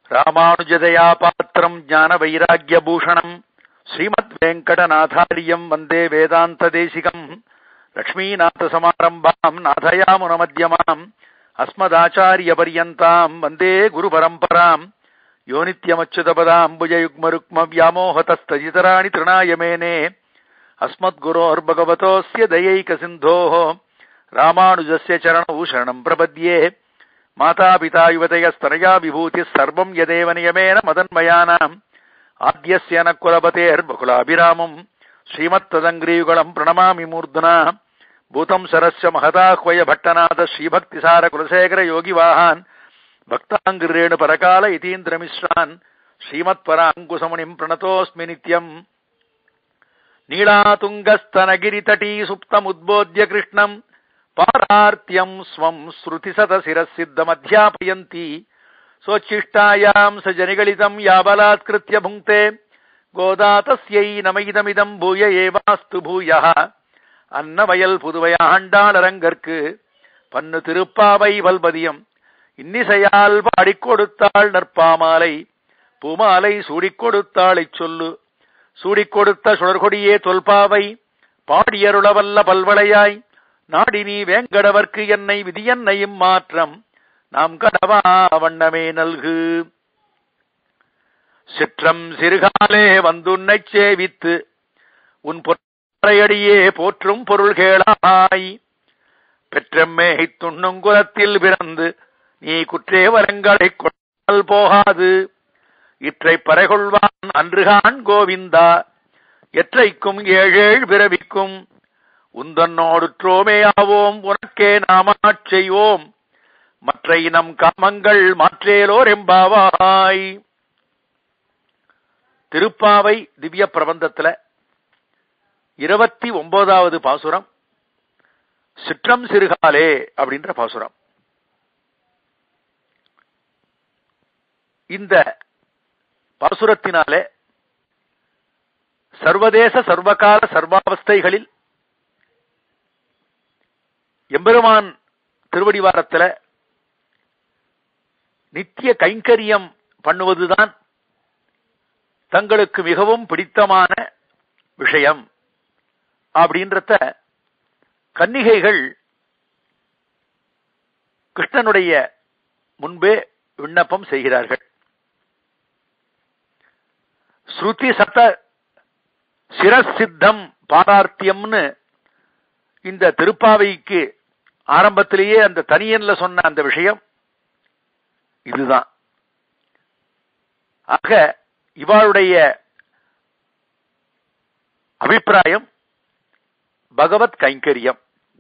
ராமானுஜதயா பாத்திரம் ஞான வைராகியபூஷணம் ஸ்ரீமத் வெங்கடநாதாரியம் வந்தே வேதாந்த தேசிகம் லக்ஷ்மீநாத சமாரம்பாம் நாதயாமுனமத்தியமாம் அஸ்மதாச்சாரிய பரியந்தாம் வந்தே குரு பரம்பராம் யோ நித்யமச்சுதபதாம்புஜயுக்மருக்ம வியாமோகதஸ்தஜிதராணி திருணாய மேனே अस्मद्गुरोर्भगवतोऽस्य दयैकसिन्धोः रामानुजस्य चरणौ शरणम् प्रपद्ये मातापिता युवतयस्तनया विभूतिः सर्वम् यदेव नियमेन मदन्मयानाम् आद्यस्य न कुलपतेर्बकुलाभिरामम् श्रीमत्तदङ्ग्रीयुगलम् प्रणमामि मूर्धना भूतम् सरस्य महदाह्वय भट्टनाथ श्रीभक्तिसार कुलशेखर योगिवाहान् भक्ताङ्गिरेणु परकाल इतीन्द्रमिश्रान् श्रीमत्पराङ्कुशमुनिम् प्रणतोऽस्मि नित्यम् नीलातुङ्गस्तनगिरितटी सुप्तमुद्बोध्य कृष्णम् पारार्त्यम् स्वम् श्रुतिशतशिरःसिद्धमध्यापयन्ती सोच्छिष्टायाम् स जनिगलितम् याबलात्कृत्य भुङ्क्ते गोदा तस्यै नमैदमिदम् भूय एवास्तु भूयः அன்னவயல் புதுவையாண்டாளரங்கற்கு பன்னு திருப்பாவை வல்பதியம் இன்னிசையால் பாடிக் கொடுத்தாள் நற்பாமாலை பூமாலை சூடிக் கொடுத்தாளைச் சொல்லு சூடிக் கொடுத்த சுடர்கொடியே தொல்பாவை பாடியருளவல்ல பல்வளையாய் நாடினி வேங்கடவர்க்கு என்னை விதியன்னையும் மாற்றம் நாம் கடவா வண்ணமே நல்கு சிற்றம் சிறுகாலே வந்துன்னைச் சேவித்து உன் பொறையடியே போற்றும் பொருள் கேளாய் பெற்றம்மே துண்ணுங்குலத்தில் பிறந்து நீ குற்றே வரங்களைக் கொண்டால் போகாது இற்றை பறைகொள்வான் அன்றுகான் கோவிந்தா எற்றைக்கும் ஏழேழ் பிறவிக்கும் உந்தன்னோடுற்றோமேயாவோம் உனக்கே நாமாச் செய்வோம் மற்றை நம் காமங்கள் மாற்றேலோர் எம்பாவாய் திருப்பாவை திவ்ய பிரபந்தத்துல இருபத்தி ஒன்பதாவது பாசுரம் சிற்றம் சிறுகாலே அப்படின்ற பாசுரம் இந்த பாசுரத்தினாலே சர்வதேச சர்வகால சர்வாவஸ்தைகளில் எம்பெருமான் திருவடிவாரத்துல நித்திய கைங்கரியம் பண்ணுவதுதான் தங்களுக்கு மிகவும் பிடித்தமான விஷயம் அப்படின்றத கன்னிகைகள் கிருஷ்ணனுடைய முன்பே விண்ணப்பம் செய்கிறார்கள் ஸ்ருதி சத சிரசித்தம் பாரார்த்தியம்னு இந்த திருப்பாவைக்கு ஆரம்பத்திலேயே அந்த தனியன்ல சொன்ன அந்த விஷயம் இதுதான் ஆக இவாளுடைய அபிப்பிராயம் பகவத் கைங்கரியம்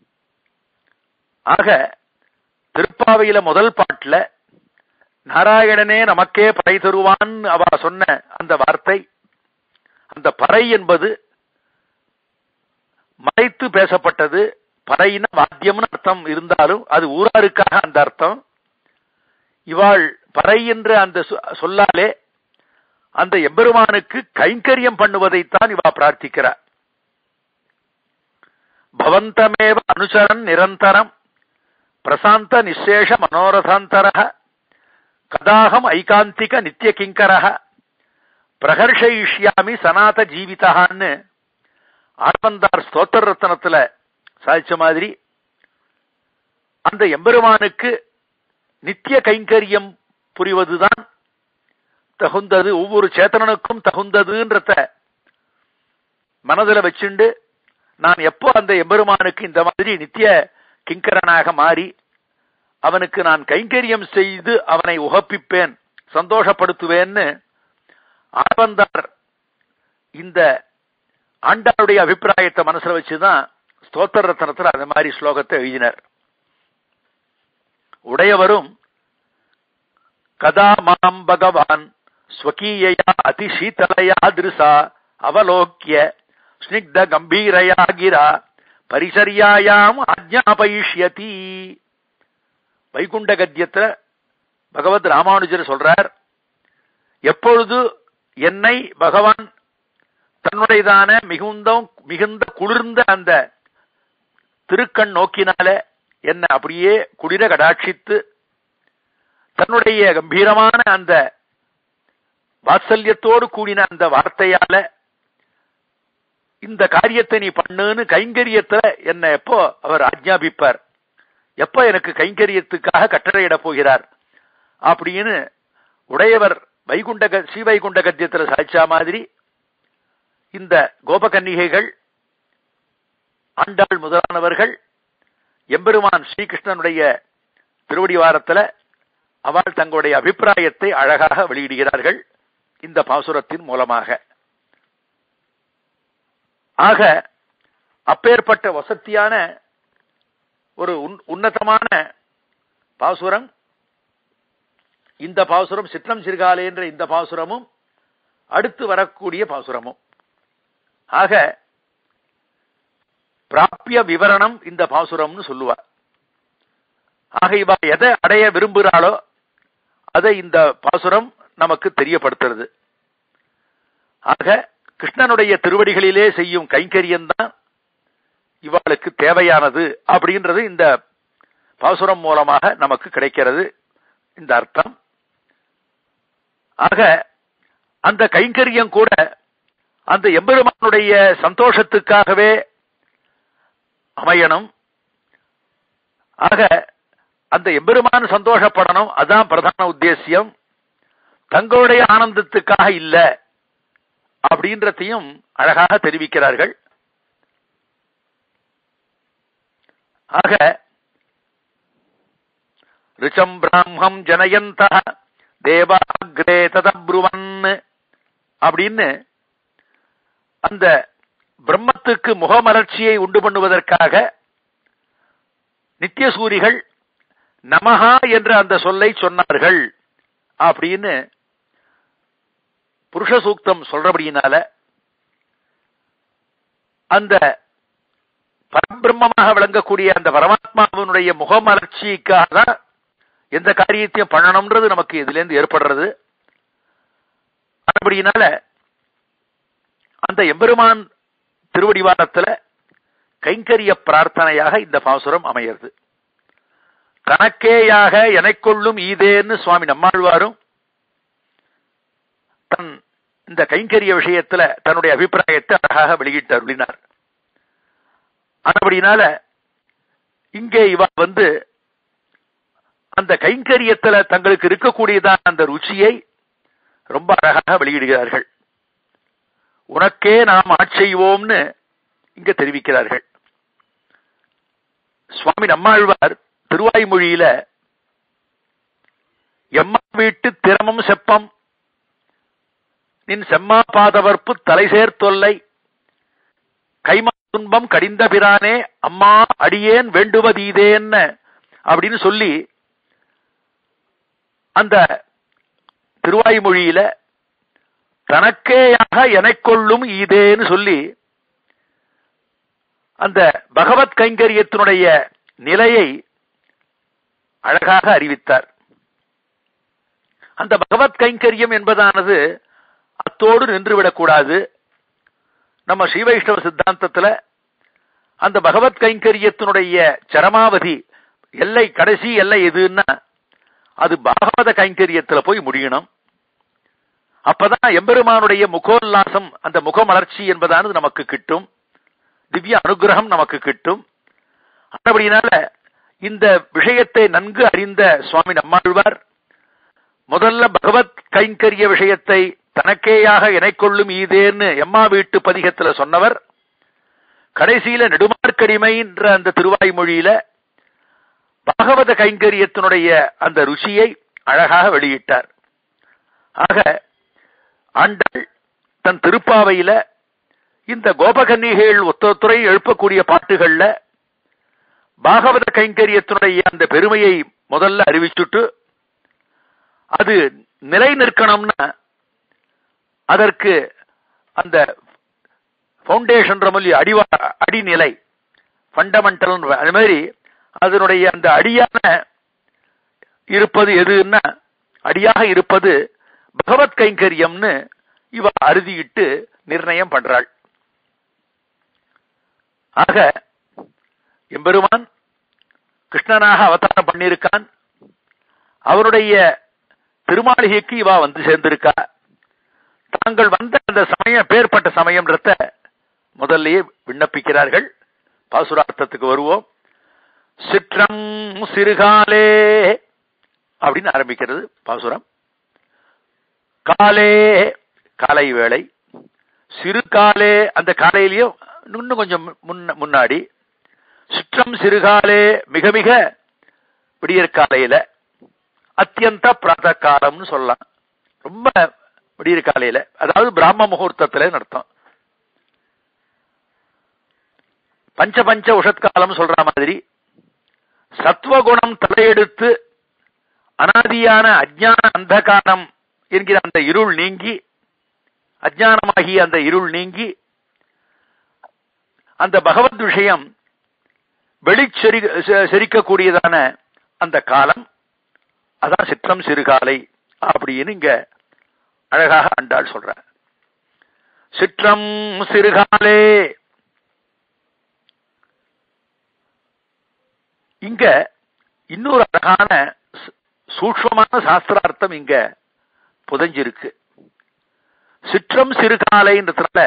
ஆக திருப்பாவையில முதல் பாட்டுல நாராயணனே நமக்கே பறை தருவான் அவ சொன்ன அந்த வார்த்தை அந்த பறை என்பது மறைத்து பேசப்பட்டது பறையின வாத்தியம்னு அர்த்தம் இருந்தாலும் அது ஊராருக்காக அந்த அர்த்தம் இவாள் பறை என்ற அந்த சொல்லாலே அந்த எம்பெருமானுக்கு கைங்கரியம் பண்ணுவதைத்தான் இவா பிரார்த்திக்கிறார் பவந்தமேவ அனுசரன் நிரந்தரம் பிரசாந்த நிசேஷ மனோரதாந்தர கதாகம் ஐகாந்திக நித்திய கிங்கர பிரகர்ஷயிஷ்யாமி சனாத ஜீவிதான்னு ஆழ்வந்தார் ஸ்தோத்திர ரத்தனத்துல சாதிச்ச மாதிரி அந்த எம்பெருமானுக்கு நித்திய கைங்கரியம் புரிவதுதான் தகுந்தது ஒவ்வொரு சேத்தனனுக்கும் தகுந்ததுன்றத மனதில் வச்சுண்டு நான் எப்போ அந்த எம்பெருமானுக்கு இந்த மாதிரி நித்திய கிங்கரனாக மாறி அவனுக்கு நான் கைங்கரியம் செய்து அவனை உகப்பிப்பேன் சந்தோஷப்படுத்துவேன்னு ஆழ்வந்தார் இந்த ஆண்டாளுடைய அபிப்பிராயத்தை மனசுல வச்சுதான் ஸ்தோத்திர ரத்தனத்தில் அந்த மாதிரி ஸ்லோகத்தை எழுதினர் உடையவரும் கதா மாம் பகவான் ஸ்வகீயா அதிசீதலையா திருசா அவலோக்கிய ஸ்னிக்த கம்பீரயா கிரா பரிசரியாயாம் ஆஜ்ஞாபயிஷ்யதி வைகுண்ட கத்தியத்துல பகவத் ராமானுஜர் சொல்றார் எப்பொழுது என்னை பகவான் தன்னுடையதான மிகுந்த மிகுந்த குளிர்ந்த அந்த திருக்கண் நோக்கினால என்ன அப்படியே குளிர கடாட்சித்து தன்னுடைய கம்பீரமான அந்த வாத்சல்யத்தோடு கூடின அந்த வார்த்தையால இந்த காரியத்தை நீ பண்ணுன்னு கைங்கரியத்துல என்ன எப்போ அவர் ஆஜ்ஞாபிப்பார் எப்ப எனக்கு கைங்கரியத்துக்காக கட்டளையிட போகிறார் அப்படின்னு உடையவர் வைகுண்ட ஸ்ரீவைகுண்ட கத்தியத்துல சாய்ச்சா மாதிரி இந்த கோபகன்னிகைகள் ஆண்டாள் முதலானவர்கள் எம்பெருமான் ஸ்ரீகிருஷ்ணனுடைய திருவடிவாரத்துல அவள் தங்களுடைய அபிப்பிராயத்தை அழகாக வெளியிடுகிறார்கள் இந்த பாசுரத்தின் மூலமாக ஆக அப்பேற்பட்ட வசத்தியான ஒரு உன்னதமான பாசுரம் இந்த பாசுரம் சிற்றம் சிறுகாலே என்ற இந்த பாசுரமும் அடுத்து வரக்கூடிய பாசுரமும் ஆக பிராப்பிய விவரணம் இந்த பாசுரம்னு சொல்லுவார் ஆக இவ எதை அடைய விரும்புகிறாளோ அதை இந்த பாசுரம் நமக்கு தெரியப்படுத்துறது ஆக கிருஷ்ணனுடைய திருவடிகளிலே செய்யும் கைங்கரியம்தான் இவளுக்கு தேவையானது அப்படின்றது இந்த பாசுரம் மூலமாக நமக்கு கிடைக்கிறது இந்த அர்த்தம் ஆக அந்த கைங்கரியம் கூட அந்த எம்பெருமானுடைய சந்தோஷத்துக்காகவே அமையணும் ஆக அந்த எம்பெருமான் சந்தோஷப்படணும் அதான் பிரதான உத்தேசியம் தங்களுடைய ஆனந்தத்துக்காக இல்ல அப்படின்றதையும் அழகாக தெரிவிக்கிறார்கள் ஆக ரிச்சம் பிராமம் ஜனயந்த தேவாகிரே ததப்ருவன் அப்படின்னு அந்த பிரம்மத்துக்கு முகமலர்ச்சியை உண்டு பண்ணுவதற்காக நித்தியசூரிகள் நமஹா என்ற அந்த சொல்லை சொன்னார்கள் அப்படின்னு புருஷ சூக்தம் சொல்றபடியினால அந்த பரபிரம்மமாக விளங்கக்கூடிய அந்த பரமாத்மாவினுடைய முகமலர்ச்சிக்காக தான் எந்த காரியத்தையும் பண்ணணும்ன்றது நமக்கு இதுல இருந்து ஏற்படுறது அப்படினால அந்த எம்பெருமான் திருவடிவாரத்துல கைங்கரிய பிரார்த்தனையாக இந்த பாசுரம் அமையிறது தனக்கேயாக எனக்கொள்ளும் ஈதேன்னு சுவாமி நம்மாழ்வாரும் தன் இந்த கைங்கரிய விஷயத்துல தன்னுடைய அபிப்பிராயத்தை அழகாக வெளியிட்டு அருளினார் அப்படினால இங்கே இவ வந்து அந்த கைங்கரியத்துல தங்களுக்கு இருக்கக்கூடியதான அந்த ருச்சியை ரொம்ப அழகாக வெளியிடுகிறார்கள் உனக்கே நாம் ஆட்செய்வோம்னு இங்க தெரிவிக்கிறார்கள் சுவாமி நம்மாழ்வார் திருவாய்மொழியில எம்மா வீட்டு திறமம் செப்பம் நின் செம்மா பாதவர்ப்பு தலைசேர் தொல்லை கைமா துன்பம் கடிந்த பிரானே அம்மா அடியேன் வேண்டுவதீதேன்னு அப்படின்னு சொல்லி அந்த திருவாய்மொழியில தனக்கேயாக எனக்கொள்ளும் ஈதேன்னு சொல்லி அந்த பகவத் கைங்கரியத்தினுடைய நிலையை அழகாக அறிவித்தார் அந்த பகவத் கைங்கரியம் என்பதானது அத்தோடு நின்றுவிடக்கூடாது நம்ம ஸ்ரீவைஷ்ணவ சித்தாந்தத்துல அந்த பகவத் கைங்கரியத்தினுடைய சரமாவதி எல்லை கடைசி எல்லை எதுன்னா அது பாகவத கைங்கரியத்துல போய் முடியணும் அப்பதான் எம்பெருமானுடைய முகோல்லாசம் அந்த முகமலர்ச்சி என்பதானது நமக்கு கிட்டும் திவ்ய அனுகிரகம் நமக்கு கிட்டும் அப்படினால இந்த விஷயத்தை நன்கு அறிந்த சுவாமி நம்மாழ்வார் முதல்ல பகவத் கைங்கரிய விஷயத்தை தனக்கேயாக இணைக்கொள்ளும் ஈதேன்னு எம்மா வீட்டு பதிகத்துல சொன்னவர் கடைசியில நெடுமார்க்கடிமை என்ற அந்த திருவாய்மொழியில பாகவத கைங்கரியத்தினுடைய அந்த ருச்சியை அழகாக வெளியிட்டார் ஆக ஆண்டாள் தன் திருப்பாவையில இந்த கோபகன்னிகைகள் ஒத்தொத்துறை எழுப்பக்கூடிய பாட்டுகள்ல பாகவத கைங்கரியத்தினுடைய அந்த பெருமையை முதல்ல அறிவிச்சுட்டு அது நிலை நிற்கணும்னா அதற்கு அந்த பவுண்டேஷன் மொழி அடிவா அடிநிலை ஃபண்டமெண்டல் அது மாதிரி அதனுடைய அந்த அடியான இருப்பது எதுன்னா அடியாக இருப்பது பகவத் கைங்கரியம்னு இவ அறுதியிட்டு நிர்ணயம் பண்றாள் ஆக எம்பெருமான் கிருஷ்ணனாக அவதாரம் பண்ணியிருக்கான் அவருடைய திருமாளிகைக்கு இவா வந்து சேர்ந்திருக்கா தாங்கள் வந்த அந்த சமயம் பேர்பட்ட சமயம்ன்றத முதல்லயே விண்ணப்பிக்கிறார்கள் பாசுரார்த்தத்துக்கு வருவோம் சிற்றம் சிறுகாலே அப்படின்னு ஆரம்பிக்கிறது பாசுரம் காலே காலை வேளை சிறு காலே அந்த காலையிலயும் இன்னும் கொஞ்சம் முன்ன முன்னாடி சிற்றம் சிறுகாலே மிக மிக விடியற் காலையில அத்தியந்த பிராத காலம்னு சொல்லலாம் ரொம்ப விடியற் காலையில அதாவது பிராம முகூர்த்தத்துல அர்த்தம் பஞ்ச பஞ்ச உஷத்காலம் சொல்ற மாதிரி சத்வகுணம் தலையெடுத்து அனாதியான அஜ்ஞான அந்தகாரம் என்கிற அந்த இருள் நீங்கி அஜ்ஞானமாகிய அந்த இருள் நீங்கி அந்த பகவத் விஷயம் வெளிச்செரி செரிக்கக்கூடியதான அந்த காலம் அதான் சிற்றம் சிறுகாலை அப்படின்னு இங்க அழகாக அண்டாள் சொல்ற சிற்றம் சிறுகாலே இங்க இன்னொரு அழகான சூக்மமான சாஸ்திரார்த்தம் இங்க புதஞ்சிருக்கு சிற்றம் சிறுகாலைன்றதுனால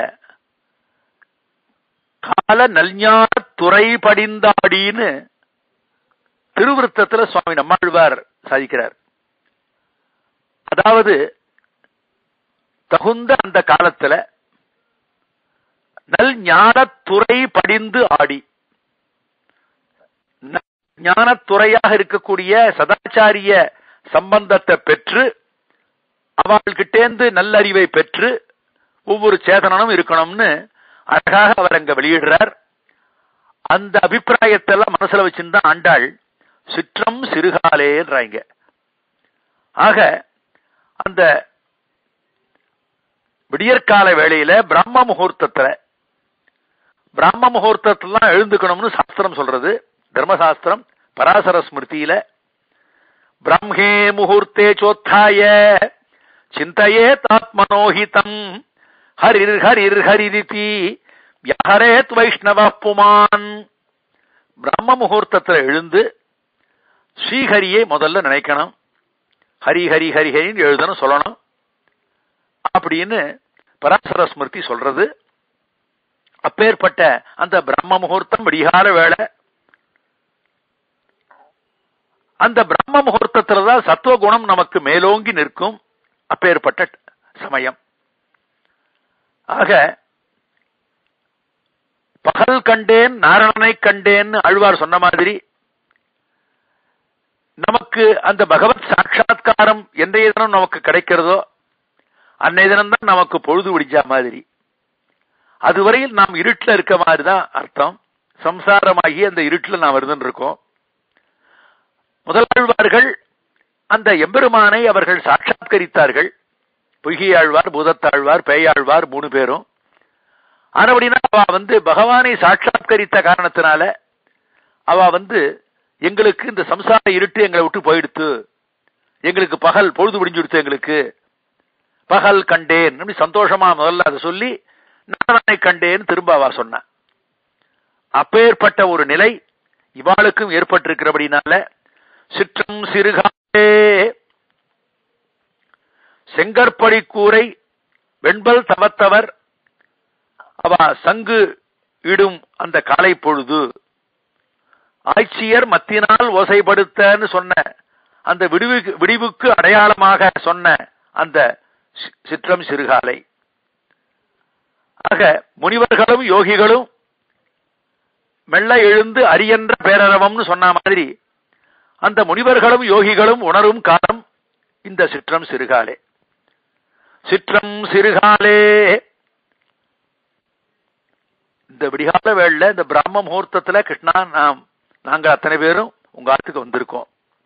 கால நல்ஞான துறை படிந்தாடின்னு திருவிருத்தத்துல சுவாமி நம்மாழ்வார் சாதிக்கிறார் அதாவது தகுந்த அந்த காலத்துல நல் ஞானத்துறை படிந்து ஆடி ஞானத்துறையாக இருக்கக்கூடிய சதாச்சாரிய சம்பந்தத்தை பெற்று அவள்கிட்டேந்து நல்லறிவை பெற்று ஒவ்வொரு சேதனனும் இருக்கணும்னு அழகாக அவர் அங்க வெளியிடுறார் அந்த அபிப்பிராயத்தை எல்லாம் மனசுல வச்சிருந்தான் ஆண்டாள் சிற்றம் சிறுகாலேன்றாங்க ஆக அந்த விடியற்கால வேளையில பிரம்ம முகூர்த்தத்துல பிரம்ம முகூர்த்தத்திலாம் எழுந்துக்கணும்னு சாஸ்திரம் சொல்றது தர்மசாஸ்திரம் பராசர ஸ்மிருதியில பிரம்மே முகூர்த்தே சோத்தாய சிந்தையே தாத்மனோஹிதம் ஹரிர் ஹரிர் ஹரிரிதி வியஹரேத் வைஷ்ணவ புமான் பிரம்ம முகூர்த்தத்துல எழுந்து ஸ்ரீஹரியை முதல்ல நினைக்கணும் ஹரி ஹரி ஹரி ஹரின்னு எழுதணும் சொல்லணும் அப்படின்னு பராசர ஸ்மிருதி சொல்றது அப்பேற்பட்ட அந்த பிரம்ம முகூர்த்தம் விடிகால வேலை அந்த பிரம்ம முகூர்த்தத்துலதான் சத்துவகுணம் நமக்கு மேலோங்கி நிற்கும் அப்பேற்பட்ட சமயம் ஆக பகல் கண்டேன் நாரணனை கண்டேன் அழ்வார் சொன்ன மாதிரி நமக்கு அந்த பகவத் சாட்சா்காரம் எந்த தினம் நமக்கு கிடைக்கிறதோ அன்னைய தினம் தான் நமக்கு பொழுது விடிஞ்ச மாதிரி அதுவரையில் நாம் இருட்டில் இருக்க மாதிரி தான் அர்த்தம் சம்சாரமாகி அந்த இருட்டில் நாம் இருந்துட்டு இருக்கோம் முதலாழ்வார்கள் அந்த எம்பெருமானை அவர்கள் சாட்சாத்கரித்தார்கள் பொய்கையாழ்வார் பூதத்தாழ்வார் பேயாழ்வார் மூணு பேரும் ஆனபடினா அவ வந்து பகவானை சாட்சாத்கரித்த காரணத்தினால அவ வந்து எங்களுக்கு இந்த சம்சார இருட்டு எங்களை விட்டு போயிடுத்து எங்களுக்கு பகல் பொழுது விடிஞ்சுடுத்து எங்களுக்கு பகல் கண்டேன் சந்தோஷமா முதல்ல அதை சொல்லி நாராயணனை கண்டேன் திரும்ப அவ சொன்ன அப்பேற்பட்ட ஒரு நிலை இவாளுக்கும் ஏற்பட்டிருக்கிறபடினால சிற்றம் சிறுகாலே செங்கற்படி கூரை வெண்பல் தவத்தவர் அவ சங்கு இடும் அந்த காலை பொழுது ஆட்சியர் மத்தினால் ஓசைப்படுத்தன்னு சொன்ன அந்த விடுவுக்கு விடிவுக்கு அடையாளமாக சொன்ன அந்த சிற்றம் சிறுகாலை ஆக முனிவர்களும் யோகிகளும் மெல்ல எழுந்து அரியன்ற பேரரவம்னு சொன்ன மாதிரி அந்த முனிவர்களும் யோகிகளும் உணரும் காலம் இந்த சிற்றம் சிறுகாலே சிற்றம் சிறுகாலே இந்த விடிகால வேளையில இந்த பிராம முகூர்த்தத்துல கிருஷ்ணா நாம் நாங்க அத்தனை பேரும் உங்க ஆத்துக்கு வந்திருக்கோம்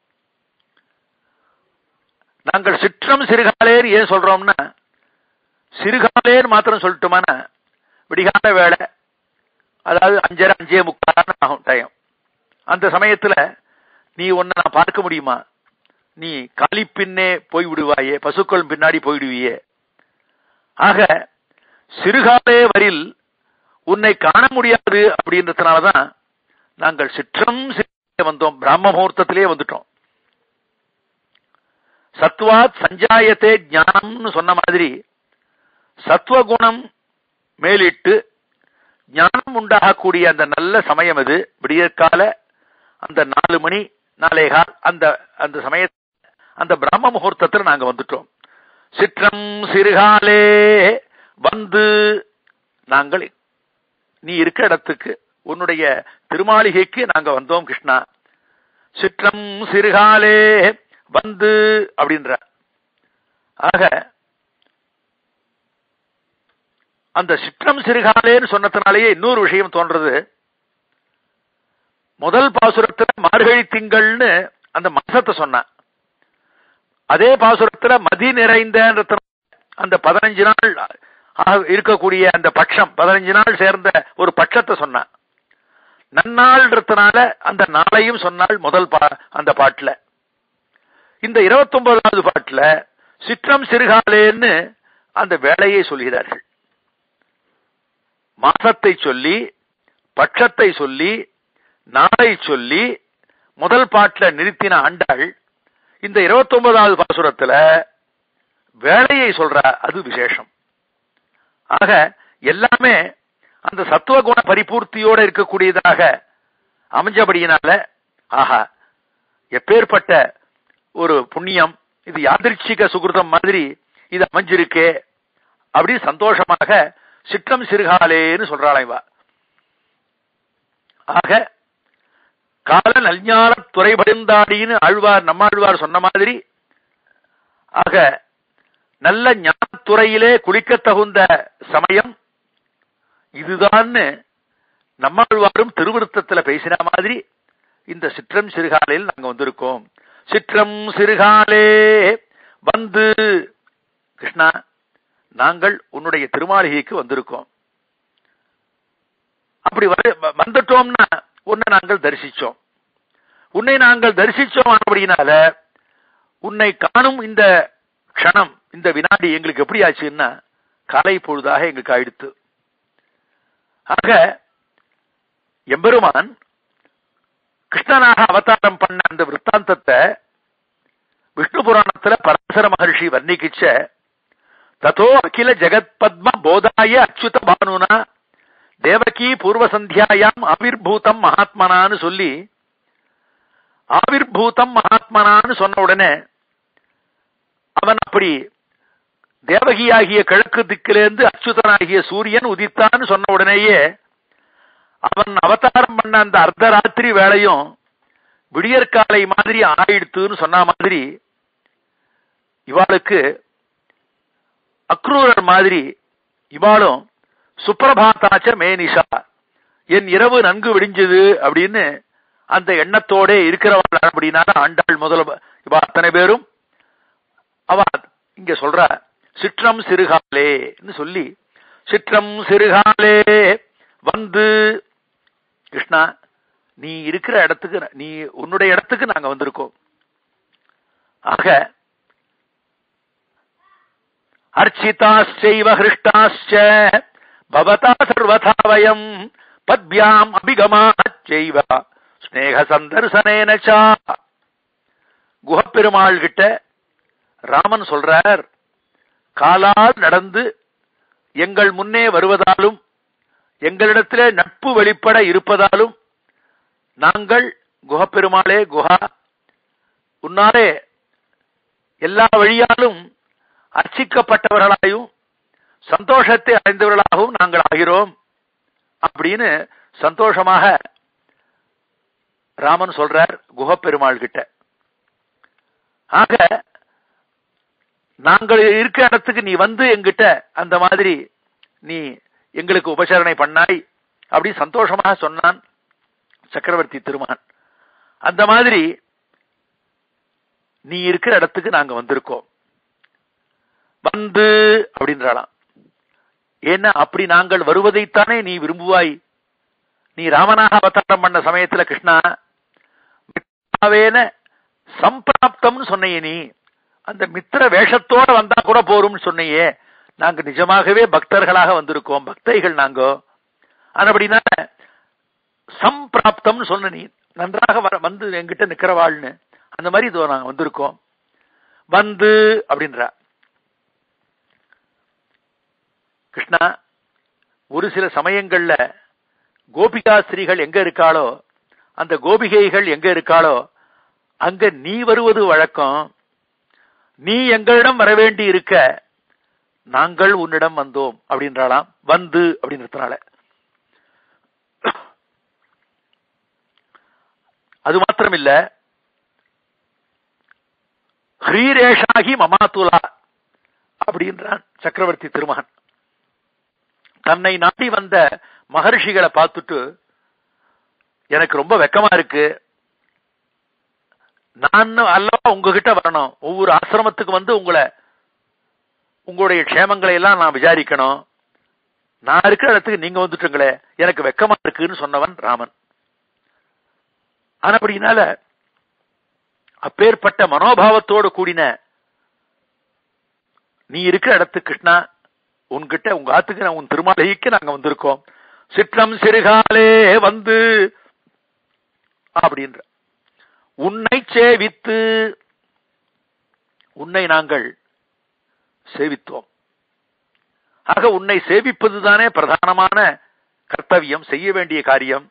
நாங்கள் சிற்றம் சிறுகாலேர் ஏன் சொல்றோம்னா சிறுகாலேர் மாத்திரம் சொல்லட்டுமான விடிகால வேலை அதாவது அஞ்சரை அஞ்சே முக்கால் ஆகும் டைம் அந்த சமயத்துல நீ உன்னை நான் பார்க்க முடியுமா நீ காலி பின்னே போய் விடுவாயே பசுக்கள் பின்னாடி போயிடுவியே ஆக சிறுகாலே வரில் உன்னை காண முடியாது அப்படின்றதுனாலதான் நாங்கள் சிற்றம் வந்தோம் பிராம முகூர்த்தத்திலே வந்துட்டோம் சத்வாத் சஞ்சாயத்தே ஞானம்னு சொன்ன மாதிரி சத்துவகுணம் மேலிட்டு ஞானம் உண்டாகக்கூடிய அந்த நல்ல சமயம் அது விடியற்கால அந்த நாலு மணி நாளேகால் அந்த அந்த சமய அந்த பிரம்ம முகூர்த்தத்தில் நாங்க வந்துட்டோம் சிற்றம் சிறுகாலே வந்து நாங்கள் நீ இருக்க இடத்துக்கு உன்னுடைய திருமாளிகைக்கு நாங்க வந்தோம் கிருஷ்ணா சிற்றம் சிறுகாலே வந்து அப்படின்ற ஆக அந்த சிற்றம் சிறுகாலேன்னு சொன்னதுனாலேயே இன்னொரு விஷயம் தோன்றது முதல் பாசுரத்துல மார்கழி திங்கள்னு அந்த மாசத்தை சொன்னான் அதே பாசுரத்துல மதி நிறைந்த அந்த பதினஞ்சு நாள் இருக்கக்கூடிய அந்த பட்சம் பதினஞ்சு நாள் சேர்ந்த ஒரு பட்சத்தை சொன்னான் நன்னாள்ன்றதுனால அந்த நாளையும் சொன்னால் முதல் பா அந்த பாட்டுல இந்த இருபத்தி ஒன்பதாவது பாட்டுல சிற்றம் சிறுகாலேன்னு அந்த வேலையை சொல்கிறார்கள் மாசத்தை சொல்லி பட்சத்தை சொல்லி நாளை சொல்லி முதல் பாட்டுல நிறுத்தின ஆண்டாள் இந்த இருபத்தி ஒன்பதாவது பாசுரத்துல வேலையை சொல்ற அது விசேஷம் ஆக எல்லாமே அந்த சத்துவகுண பரிபூர்த்தியோட இருக்கக்கூடியதாக அமைஞ்சபடியினால ஆஹா எப்பேற்பட்ட ஒரு புண்ணியம் இது யாதிர்ச்சிக சுகிருதம் மாதிரி இது அமைஞ்சிருக்கே அப்படி சந்தோஷமாக சிற்றம் சிறுகாலேன்னு சொல்றாள் இவா ஆக கால நல்ஞான துறைபடிந்தாடின்னு ஆழ்வார் நம்மாழ்வார் சொன்ன மாதிரி ஆக நல்ல ஞானத்துறையிலே குளிக்க தகுந்த சமயம் இதுதான்னு நம்மாழ்வாரும் திருவிருத்தத்துல பேசின மாதிரி இந்த சிற்றம் சிறுகாலையில் நாங்க வந்திருக்கோம் சிற்றம் சிறுகாலே வந்து கிருஷ்ணா நாங்கள் உன்னுடைய திருமாளிகைக்கு வந்திருக்கோம் அப்படி வந்துட்டோம்னா உன்னை நாங்கள் தரிசிச்சோம் உன்னை நாங்கள் தரிசிச்சோம் அப்படினால உன்னை காணும் இந்த க்ஷணம் இந்த வினாடி எங்களுக்கு எப்படி ஆச்சுன்னா காலை பொழுதாக எங்களுக்கு ஆயிடுத்து ஆக எம்பெருமான் கிருஷ்ணனாக அவதாரம் பண்ண அந்த விற்த்தாந்தத்தை விஷ்ணு புராணத்துல பராசர மகர்ஷி வர்ணிக்கிச்ச ததோ அகில ஜெகத் பத்ம போதாய அச்சுத பானுனா தேவகி பூர்வ சந்தியாயாம் ஆவிர்பூதம் மகாத்மனான்னு சொல்லி ஆவிர்பூதம் மகாத்மனான்னு சொன்ன உடனே அவன் அப்படி தேவகியாகிய கிழக்கு திக்கிலிருந்து அச்சுதனாகிய சூரியன் உதித்தான்னு சொன்ன உடனேயே அவன் அவதாரம் பண்ண அந்த அர்த்தராத்திரி வேலையும் விடியற்காலை மாதிரி ஆயிடுத்துன்னு சொன்ன மாதிரி இவாளுக்கு அக்ரூரர் மாதிரி இவாளும் சுப்பிரபாத்தாச்ச மேனிஷா என் இரவு நன்கு விடிஞ்சது அப்படின்னு அந்த எண்ணத்தோட இருக்கிறவள் அப்படின்னா ஆண்டாள் முதல்ல இவ அத்தனை பேரும் அவ இங்க சொல்ற சிற்றம் சிறுகாலே சொல்லி சிற்றம் சிறுகாலே வந்து கிருஷ்ணா நீ இருக்கிற இடத்துக்கு நீ உன்னுடைய இடத்துக்கு நாங்க வந்திருக்கோம் ஆக அர்ச்சிதாச்சைவ ஹிருஷ்டாச்ச பவதா சர்வதா வயம் பத்பியாம் அபிகமாச்சைவ ஸ்னேக சந்தர்சனேனச்சா குஹப்பெருமாள் கிட்ட ராமன் சொல்றார் காலால் நடந்து எங்கள் முன்னே வருவதாலும் எங்களிடத்திலே நட்பு வெளிப்பட இருப்பதாலும் நாங்கள் குஹப்பெருமாளே குஹா உன்னாலே எல்லா வழியாலும் அர்ச்சிக்கப்பட்டவர்களாயும் சந்தோஷத்தை அடைந்தவர்களாகவும் நாங்கள் ஆகிறோம் அப்படின்னு சந்தோஷமாக ராமன் சொல்றார் குஹப்பெருமாள் கிட்ட ஆக நாங்கள் இருக்க இடத்துக்கு நீ வந்து எங்கிட்ட அந்த மாதிரி நீ எங்களுக்கு உபசரணை பண்ணாய் அப்படி சந்தோஷமாக சொன்னான் சக்கரவர்த்தி திருமான் அந்த மாதிரி நீ இருக்கிற இடத்துக்கு நாங்க வந்திருக்கோம் வந்து அப்படின்றாளாம் ஏன்னா அப்படி நாங்கள் வருவதைத்தானே நீ விரும்புவாய் நீ ராமனாக அவதாரம் பண்ண சமயத்துல கிருஷ்ணா மித்ராவேன சம்பிராப்தம்னு சொன்னையே நீ அந்த மித்திர வேஷத்தோட வந்தா கூட போரும்னு சொன்னையே நாங்க நிஜமாகவே பக்தர்களாக வந்திருக்கோம் பக்தைகள் நாங்க அப்படின்னா சம்பிராப்தம்னு சொன்ன நீ நன்றாக வர வந்து எங்கிட்ட நிக்கிறவாள்னு அந்த மாதிரி இதோ நாங்க வந்திருக்கோம் வந்து அப்படின்றா கிருஷ்ணா ஒரு சில சமயங்கள்ல கோபிகா ஸ்திரீகள் எங்க இருக்காளோ அந்த கோபிகைகள் எங்க இருக்காளோ அங்க நீ வருவது வழக்கம் நீ எங்களிடம் வரவேண்டி இருக்க நாங்கள் உன்னிடம் வந்தோம் அப்படின்றாளாம் வந்து அப்படின்றதுனால அது மாத்திரமில்ல ஹ்ரீரேஷாகி மமாத்துலா அப்படின்றான் சக்கரவர்த்தி திருமகன் தன்னை நாட்டி வந்த மகர்ஷிகளை பார்த்துட்டு எனக்கு ரொம்ப வெக்கமா இருக்கு நான் அல்லவா உங்ககிட்ட வரணும் ஒவ்வொரு ஆசிரமத்துக்கு வந்து உங்களை உங்களுடைய க்ஷேமங்களை எல்லாம் நான் விசாரிக்கணும் நான் இருக்கிற இடத்துக்கு நீங்க வந்துட்டுங்களே எனக்கு வெக்கமா இருக்குன்னு சொன்னவன் ராமன் ஆனா அப்படினால அப்பேற்பட்ட மனோபாவத்தோடு கூடின நீ இருக்கிற இடத்துக்கு கிருஷ்ணா உன்கிட்ட உங்க ஆத்துக்கு நான் உன் திருமாலைக்கு நாங்க வந்திருக்கோம் சிற்றம் சிறுகாலே வந்து அப்படின்ற உன்னை சேவித்து உன்னை நாங்கள் சேவித்தோம் ஆக உன்னை சேவிப்பதுதானே பிரதானமான கர்த்தவியம் செய்ய வேண்டிய காரியம்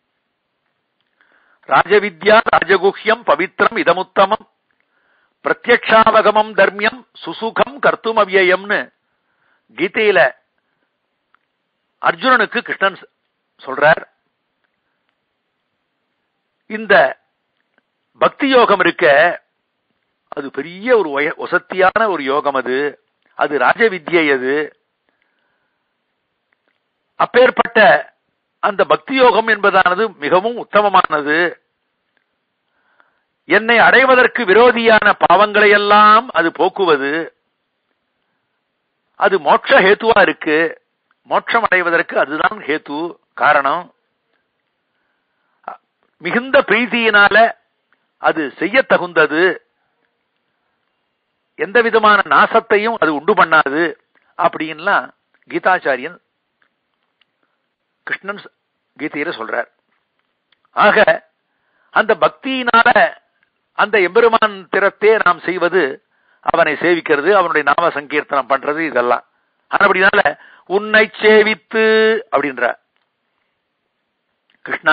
ராஜவித்யா ராஜகுஹ்யம் பவித்ரம் இதமுத்தமம் பிரத்யக்ஷாவகமம் தர்மியம் சுசுகம் கர்த்தும் அவ்யயம்னு கீதையில அர்ஜுனனுக்கு கிருஷ்ணன் சொல்றார் இந்த பக்தி யோகம் இருக்க அது பெரிய ஒரு வசத்தியான ஒரு யோகம் அது அது ராஜவித்யை அது அப்பேற்பட்ட அந்த பக்தி யோகம் என்பதானது மிகவும் உத்தமமானது என்னை அடைவதற்கு விரோதியான பாவங்களை எல்லாம் அது போக்குவது அது மோட்ச ஹேத்துவா இருக்கு மோட்சம் அடைவதற்கு அதுதான் ஹேத்து காரணம் மிகுந்த பிரீதியினால அது செய்ய தகுந்தது எந்த விதமான நாசத்தையும் அது உண்டு பண்ணாது அப்படின்லாம் கீதாச்சாரியன் கிருஷ்ணன் கீதையில சொல்றார் ஆக அந்த பக்தியினால அந்த எம்பெருமான் திறத்தே நாம் செய்வது அவனை சேவிக்கிறது அவனுடைய நாம சங்கீர்த்தனம் பண்றது இதெல்லாம் அப்படினால உன்னை சேவித்து அப்படின்ற கிருஷ்ணா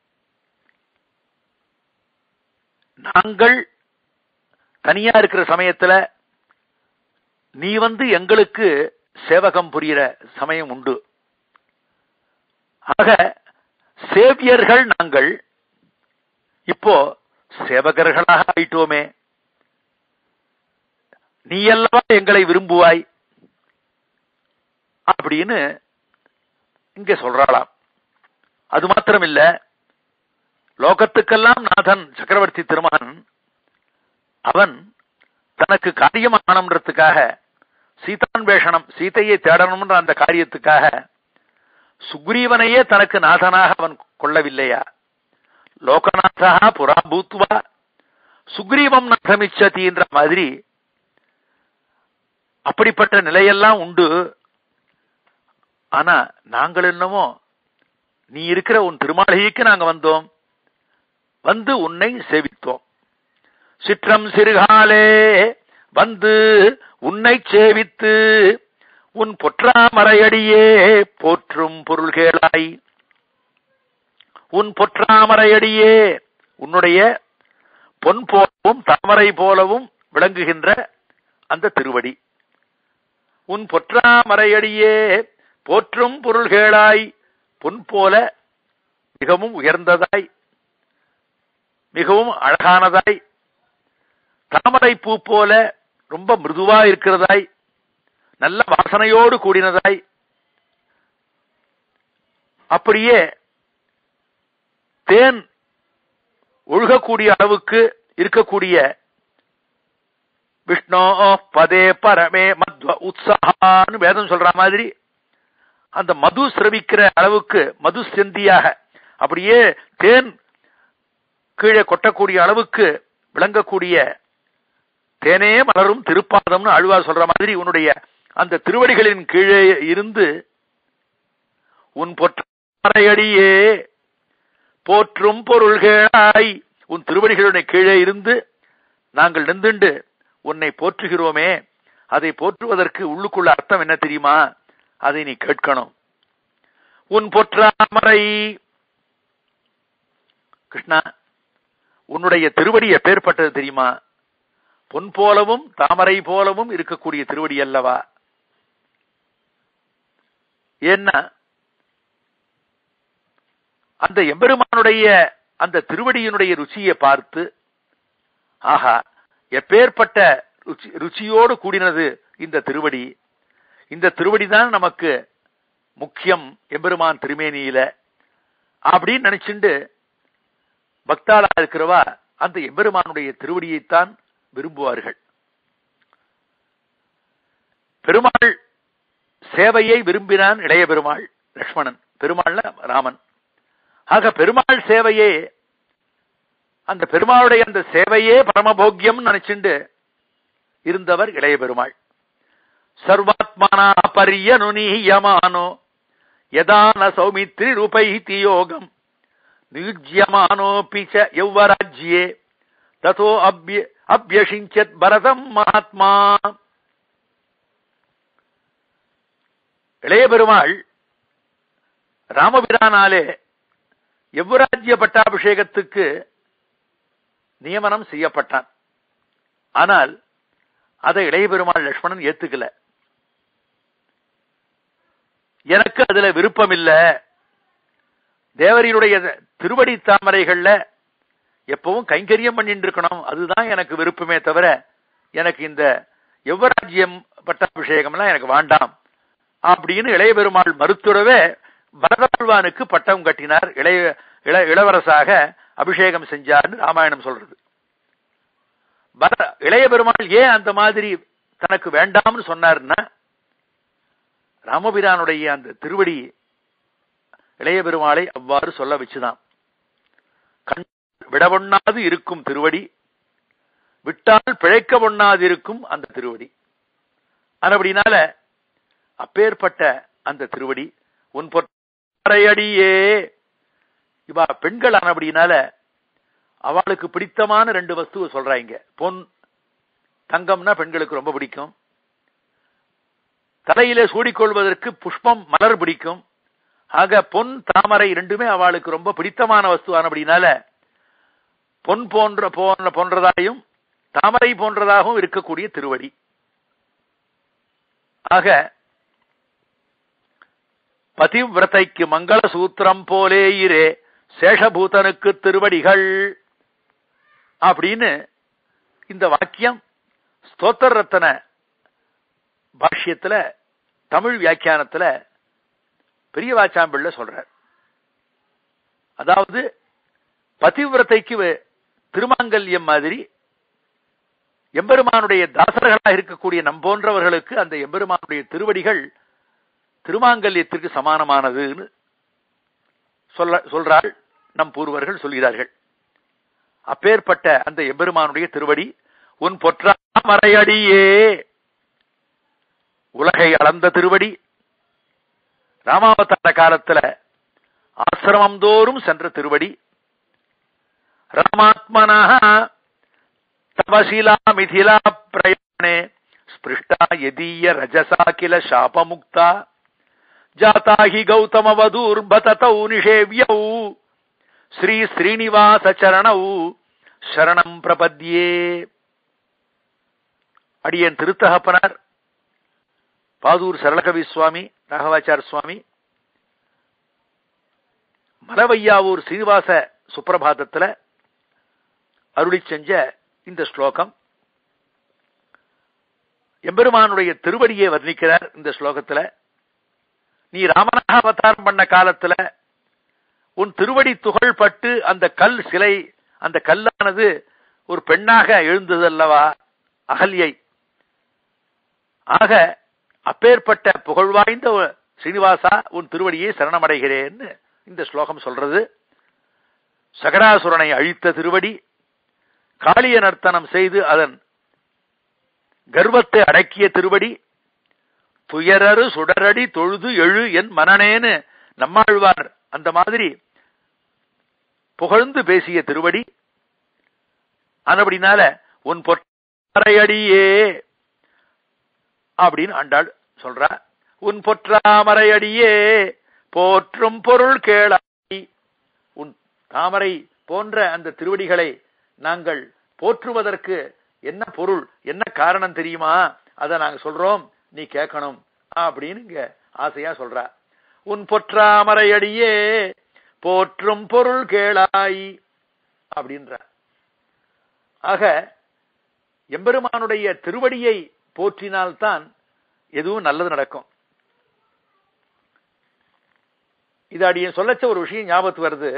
நாங்கள் தனியா இருக்கிற சமயத்துல நீ வந்து எங்களுக்கு சேவகம் புரிகிற சமயம் உண்டு ஆக சேவியர்கள் நாங்கள் இப்போ சேவகர்களாக ஆயிட்டோமே நீ அல்லவா எங்களை விரும்புவாய் அப்படின்னு இங்க சொல்றாளாம் அது மாத்திரம் இல்ல லோகத்துக்கெல்லாம் நாதன் சக்கரவர்த்தி திருமகன் அவன் தனக்கு காரியம் ஆனம்ன்றதுக்காக சீதான்வேஷனம் சீதையை தேடணும்ன்ற அந்த காரியத்துக்காக சுக்ரீவனையே தனக்கு நாதனாக அவன் கொள்ளவில்லையா லோகநாதா புறா பூத்வா சுக்ரீவம் நாதமிச்சதின்ற மாதிரி அப்படிப்பட்ட நிலையெல்லாம் உண்டு ஆனா நாங்கள் என்னமோ நீ இருக்கிற உன் திருமாளிகைக்கு நாங்க வந்தோம் வந்து உன்னை சேவித்தோம் சிற்றம் சிறுகாலே வந்து உன்னை சேவித்து உன் பொற்றாமரையடியே போற்றும் பொருள்கேளாய் உன் பொற்றாமரையடியே உன்னுடைய பொன் போலவும் தாமரை போலவும் விளங்குகின்ற அந்த திருவடி உன் பொற்றாமரையடியே போற்றும் பொருள்கேளாய் பொன் போல மிகவும் உயர்ந்ததாய் மிகவும் அழகானதாய் தாமரை பூ போல ரொம்ப மிருதுவா இருக்கிறதாய் நல்ல வாசனையோடு கூடினதாய் அப்படியே தேன் ஒழுகக்கூடிய அளவுக்கு இருக்கக்கூடிய விஷ்ணோ பதே பரமே மத்வ உற்சாகான்னு வேதம் சொல்ற மாதிரி அந்த மது சிரவிக்கிற அளவுக்கு மது செந்தியாக அப்படியே தேன் கீழே கொட்டக்கூடிய அளவுக்கு விளங்கக்கூடிய தேனே மலரும் திருப்பாதம்னு அழுவார் சொல்ற மாதிரி உன்னுடைய அந்த திருவடிகளின் கீழே இருந்து உன் பொற்றையடியே போற்றும் பொருள்களாய் உன் திருவடிகளுடைய கீழே இருந்து நாங்கள் நின்றுண்டு உன்னை போற்றுகிறோமே அதை போற்றுவதற்கு உள்ளுக்குள்ள அர்த்தம் என்ன தெரியுமா அதை நீ கேட்கணும் உன் பொற்றாமரை கிருஷ்ணா உன்னுடைய திருவடி எப்பேற்பட்டது தெரியுமா பொன் போலவும் தாமரை போலவும் இருக்கக்கூடிய திருவடி அல்லவா ஏன்னா அந்த எம்பெருமானுடைய அந்த திருவடியினுடைய ருச்சியை பார்த்து ஆஹா எப்பேற்பட்ட ருச்சி ருச்சியோடு கூடினது இந்த திருவடி இந்த திருவடி தான் நமக்கு முக்கியம் எம்பெருமான் திருமேனியில அப்படின்னு நினைச்சுண்டு பக்தாளா இருக்கிறவா அந்த எம்பெருமானுடைய திருவடியைத்தான் விரும்புவார்கள் பெருமாள் சேவையை விரும்பினான் இளைய பெருமாள் லக்ஷ்மணன் பெருமாள்ல ராமன் ஆக பெருமாள் சேவையே அந்த பெருமாளுடைய அந்த சேவையே பரமபோக்கியம் நினைச்சுண்டு இருந்தவர் இளைய பெருமாள் சர்வாத்மனா பரியனுநீயமானோ யதான சௌமித்ரி ரூபைதி யோகம் நியுஜ்யமானோபி ச யௌவராஜ்யே ததோ அப்ய அபியஷிஞ்சத் பரதம் மகாத்மா இளைய பெருமாள் ராமபிரானாலே எவ்வராஜ்ய பட்டாபிஷேகத்துக்கு நியமனம் செய்யப்பட்டான் ஆனால் அதை இளைய பெருமாள் லட்சுமணன் ஏத்துக்கல எனக்கு அதுல விருப்பம் இல்ல தேவரியுடைய திருவடி தாமரைகள்ல எப்பவும் கைங்கரியம் பண்ணிட்டு இருக்கணும் அதுதான் எனக்கு விருப்பமே தவிர எனக்கு இந்த யுவராஜ்யம் பட்டாபிஷேகம்லாம் எனக்கு வேண்டாம் அப்படின்னு இளைய பெருமாள் மறுத்துடவே பரதல்வானுக்கு பட்டம் கட்டினார் இளைய இள இளவரசாக அபிஷேகம் செஞ்சார்னு ராமாயணம் சொல்றது பர இளைய பெருமாள் ஏன் அந்த மாதிரி தனக்கு வேண்டாம்னு சொன்னார்னா ராமபிரானுடைய அந்த திருவடி இளைய பெருமாளை அவ்வாறு சொல்ல வச்சுதான் கண் விடவொண்ணாது இருக்கும் திருவடி விட்டால் பிழைக்க ஒண்ணாது இருக்கும் அந்த திருவடி அப்படினால அப்பேற்பட்ட அந்த திருவடி உன் பொறையடியே இவா பெண்கள் ஆனபடினால அவளுக்கு பிடித்தமான ரெண்டு வஸ்துவை சொல்றாங்க பொன் தங்கம்னா பெண்களுக்கு ரொம்ப பிடிக்கும் தலையிலே சூடிக்கொள்வதற்கு புஷ்பம் மலர் பிடிக்கும் ஆக பொன் தாமரை ரெண்டுமே அவளுக்கு ரொம்ப பிடித்தமான வஸ்து ஆனபடினால பொன் போன்ற போன்ற போன்றதாயும் தாமரை போன்றதாகவும் இருக்கக்கூடிய திருவடி ஆக பதிவிரதைக்கு மங்கள சூத்திரம் போலே இரே சேஷபூதனுக்கு திருவடிகள் அப்படின்னு இந்த வாக்கியம் ஸ்தோத்திர ரத்தன பாஷ்யத்துல தமிழ் வியாக்கியானத்துல பெரிய வாச்சாம்பிள்ள சொல்றார் அதாவது பதிவிரதைக்கு திருமாங்கல்யம் மாதிரி எம்பெருமானுடைய தாசர்களாக இருக்கக்கூடிய நம் போன்றவர்களுக்கு அந்த எம்பெருமானுடைய திருவடிகள் திருமாங்கல்யத்திற்கு சமானமானதுன்னு சொல்ல சொல்றாள் நம் பூர்வர்கள் சொல்கிறார்கள் அப்பேற்பட்ட அந்த எம்பெருமானுடைய திருவடி உன் பொற்றா மறையடியே உலகை அளந்த திருவடி ராமாவதார காலத்துல ஆசிரமம் தோறும் சென்ற திருவடி ராமாத்மனா தவசிலா மிதிலா பிரயாணே ஸ்பிருஷ்டா யதீய ரஜசா கில சாபமுக்தா ஜாதா ஹி கௌதம வதூர்பததௌ நிஷேவ்யௌ ஸ்ரீ ஸ்ரீனிவாச சரணௌ சரணம் பிரபத்யே அடியன் திருத்தகப்பனார் பாதூர் சரளகவி சுவாமி ராகவாச்சார சுவாமி மலவையாவூர் சீனிவாச சுப்பிரபாதத்துல அருளி செஞ்ச இந்த ஸ்லோகம் எம்பெருமானுடைய திருவடியை வர்ணிக்கிறார் இந்த ஸ்லோகத்துல நீ ராமனாக அவதாரம் பண்ண காலத்துல உன் திருவடி துகள் பட்டு அந்த கல் சிலை அந்த கல்லானது ஒரு பெண்ணாக எழுந்தது அல்லவா அகல்யை ஆக அப்பேற்பட்ட புகழ்வாய்ந்த ஸ்ரீனிவாசா உன் திருவடியை சரணமடைகிறேன்னு இந்த ஸ்லோகம் சொல்றது சகராசுரனை அழித்த திருவடி காளிய நர்த்தனம் செய்து அதன் கர்வத்தை அடக்கிய திருவடி துயரரு சுடரடி தொழுது எழு என் மனநேன்னு நம்மாழ்வார் அந்த மாதிரி புகழ்ந்து பேசிய திருவடி ஆனபடினால உன் பொறையடியே அப்படின்னு ஆண்டாள் சொல்றா உன் பொற்றாமரையடியே போற்றும் பொருள் கேளாய் உன் தாமரை போன்ற அந்த திருவடிகளை நாங்கள் போற்றுவதற்கு என்ன பொருள் என்ன காரணம் தெரியுமா அதை நாங்க சொல்றோம் நீ கேட்கணும் அப்படின்னு இங்க ஆசையா சொல்ற உன் பொற்றாமரையடியே போற்றும் பொருள் கேளாய் அப்படின்ற ஆக எம்பெருமானுடைய திருவடியை போற்றினால்தான் எதுவும் நல்லது நடக்கும் இது அடிய சொல்லச்ச ஒரு விஷயம் ஞாபகத்து வருது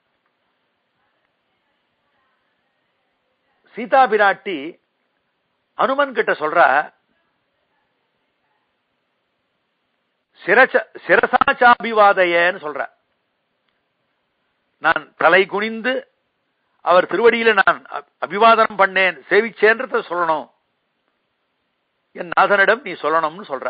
சீதா பிராட்டி அனுமன் கிட்ட சொல்ற சிரச சிரசாச்சாபிவாதையன்னு சொல்ற நான் தலை குனிந்து அவர் திருவடியில நான் அ- அபிவாதனம் பண்ணேன் சேவிச்சேன்றத சொல்லணும் என் நாதனிடம் நீ சொல்லணும்னு சொல்ற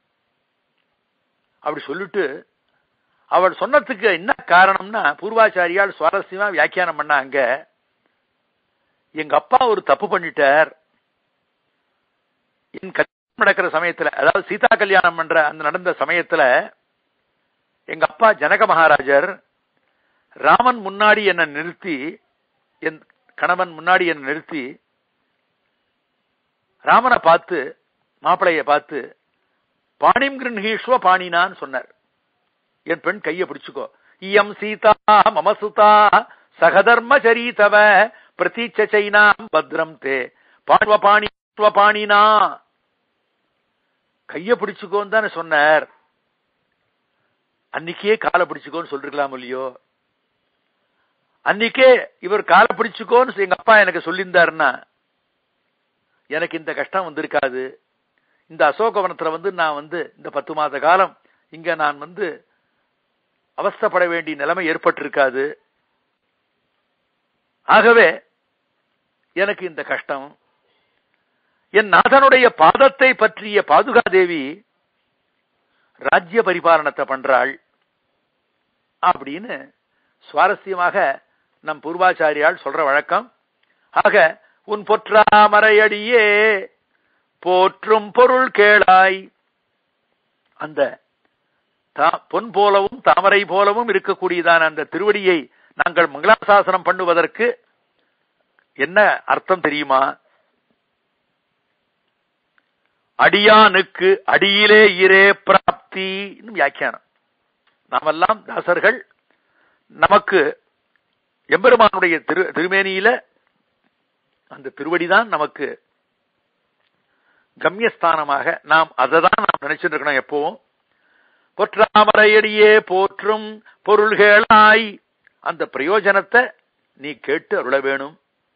அப்படி சொல்லிட்டு அவள் சொன்னதுக்கு என்ன காரணம்னா பூர்வாச்சாரியால் சுவாரஸ்யமா வியாக்கியானம் பண்ணாங்க எங்க அப்பா ஒரு தப்பு பண்ணிட்டார் என் கல்யாணம் நடக்கிற சமயத்துல அதாவது சீதா கல்யாணம் பண்ற அந்த நடந்த சமயத்துல எங்க அப்பா ஜனக மகாராஜர் ராமன் முன்னாடி என்ன நிறுத்தி என் கணவன் முன்னாடி என்ன நிறுத்தி ராமனை பார்த்து மாப்பிளைய பார்த்து பாணிம் கிருஷ்வ பாணினான்னு சொன்னார் என் பெண் கைய பிடிச்சுக்கோ இயம் சீதா மம சுதா சகதர்ம சரிதவ பிரதீட்ச சைனாம் பத்ரம் தே பாண்வ பாணி பாணினா கைய பிடிச்சுக்கோன்னு தானே சொன்னார் அன்னைக்கே காலை பிடிச்சுக்கோன்னு சொல்லிருக்கலாம் இல்லையோ அன்னைக்கே இவர் காலை பிடிச்சுக்கோன்னு சொல்லி எங்க அப்பா எனக்கு சொல்லியிருந்தாருன்னா எனக்கு இந்த கஷ்டம் வந்திருக்காது இந்த அசோகவனத்துல வந்து நான் வந்து இந்த பத்து மாத காலம் இங்க நான் வந்து அவஸ்தைப்பட வேண்டிய நிலைமை ஏற்பட்டிருக்காது ஆகவே எனக்கு இந்த கஷ்டம் என் நாதனுடைய பாதத்தை பற்றிய பாதுகாதேவி ராஜ்ய பரிபாலனத்தை பண்றாள் அப்படின்னு சுவாரஸ்யமாக நம் பூர்வாச்சாரியால் சொல்ற வழக்கம் ஆக உன் பொற்றாமரையடியே போற்றும் பொருள் கேளாய் அந்த தா- பொன் போலவும் தாமரை போலவும் இருக்கக்கூடியதான அந்த திருவடியை நாங்கள் மங்களாசாசனம் பண்ணுவதற்கு என்ன அர்த்தம் தெரியுமா அடியானுக்கு அடியிலே இரே பிராப்தி வியாக்கியானம் நாமெல்லாம் தாசர்கள் நமக்கு எம்பெருமானுடைய திரு திருமேனியில அந்த திருவடிதான் நமக்கு கம்யஸ்தானமாக நாம் அதை தான் நாம் நினைச்சிட்டு இருக்கணும் எப்பவும் பொற்றாமரையடியே போற்றும் பொருள்களாய் அந்த பிரயோஜனத்தை நீ கேட்டு அருள வேணும்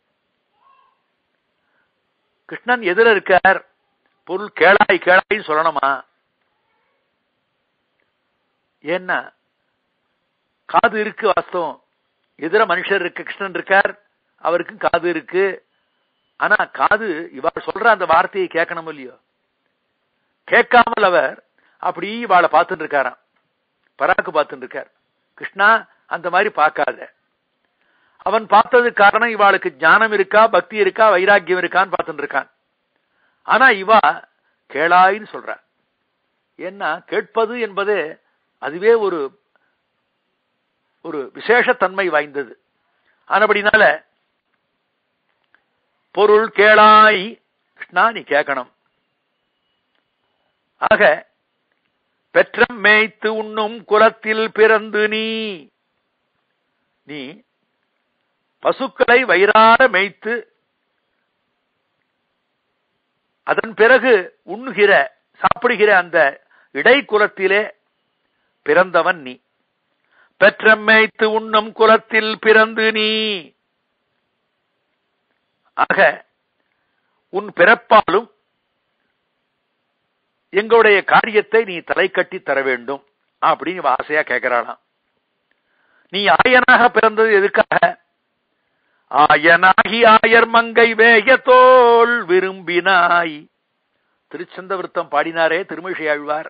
கிருஷ்ணன் எதிர இருக்கார் பொருள் கேளாய் கேளாய் சொல்லணுமா ஏன்னா காது இருக்கு வாஸ்தவம் எதிர மனுஷர் இருக்கு கிருஷ்ணன் இருக்கார் அவருக்கும் காது இருக்கு ஆனா காது இவாள் சொல்ற அந்த வார்த்தையை கேட்கணும் இல்லையோ கேட்காமல் அவர் அப்படி இவாளை பார்த்துட்டு இருக்காராம் பராக்கு பார்த்துட்டு இருக்கார் கிருஷ்ணா அந்த மாதிரி பார்க்காத அவன் பார்த்ததுக்கு காரணம் இவாளுக்கு ஞானம் இருக்கா பக்தி இருக்கா வைராக்கியம் இருக்கான்னு பார்த்துட்டு இருக்கான் ஆனா இவா கேளாயின்னு சொல்ற ஏன்னா கேட்பது என்பது அதுவே ஒரு ஒரு விசேஷத்தன்மை வாய்ந்தது ஆனபடினால பொருள் கேளாய் கிருஷ்ணா நீ கேட்கணும் ஆக பெற்றம் மேய்த்து உண்ணும் குலத்தில் பிறந்து நீ நீ பசுக்களை வயிறார மேய்த்து அதன் பிறகு உண்ணுகிற சாப்பிடுகிற அந்த இடைக்குலத்திலே பிறந்தவன் நீ பெற்றம் மேய்த்து உண்ணும் குலத்தில் பிறந்து நீ ஆக உன் பிறப்பாலும் எங்களுடைய காரியத்தை நீ தலை கட்டி தர வேண்டும் அப்படின்னு இவ ஆசையா கேட்கிறாளாம் நீ ஆயனாக பிறந்தது எதுக்காக ஆயனாகி ஆயர் மங்கை வேக தோல் விரும்பினாய் திருச்சந்த விருத்தம் பாடினாரே திருமிஷை ஆழ்வார்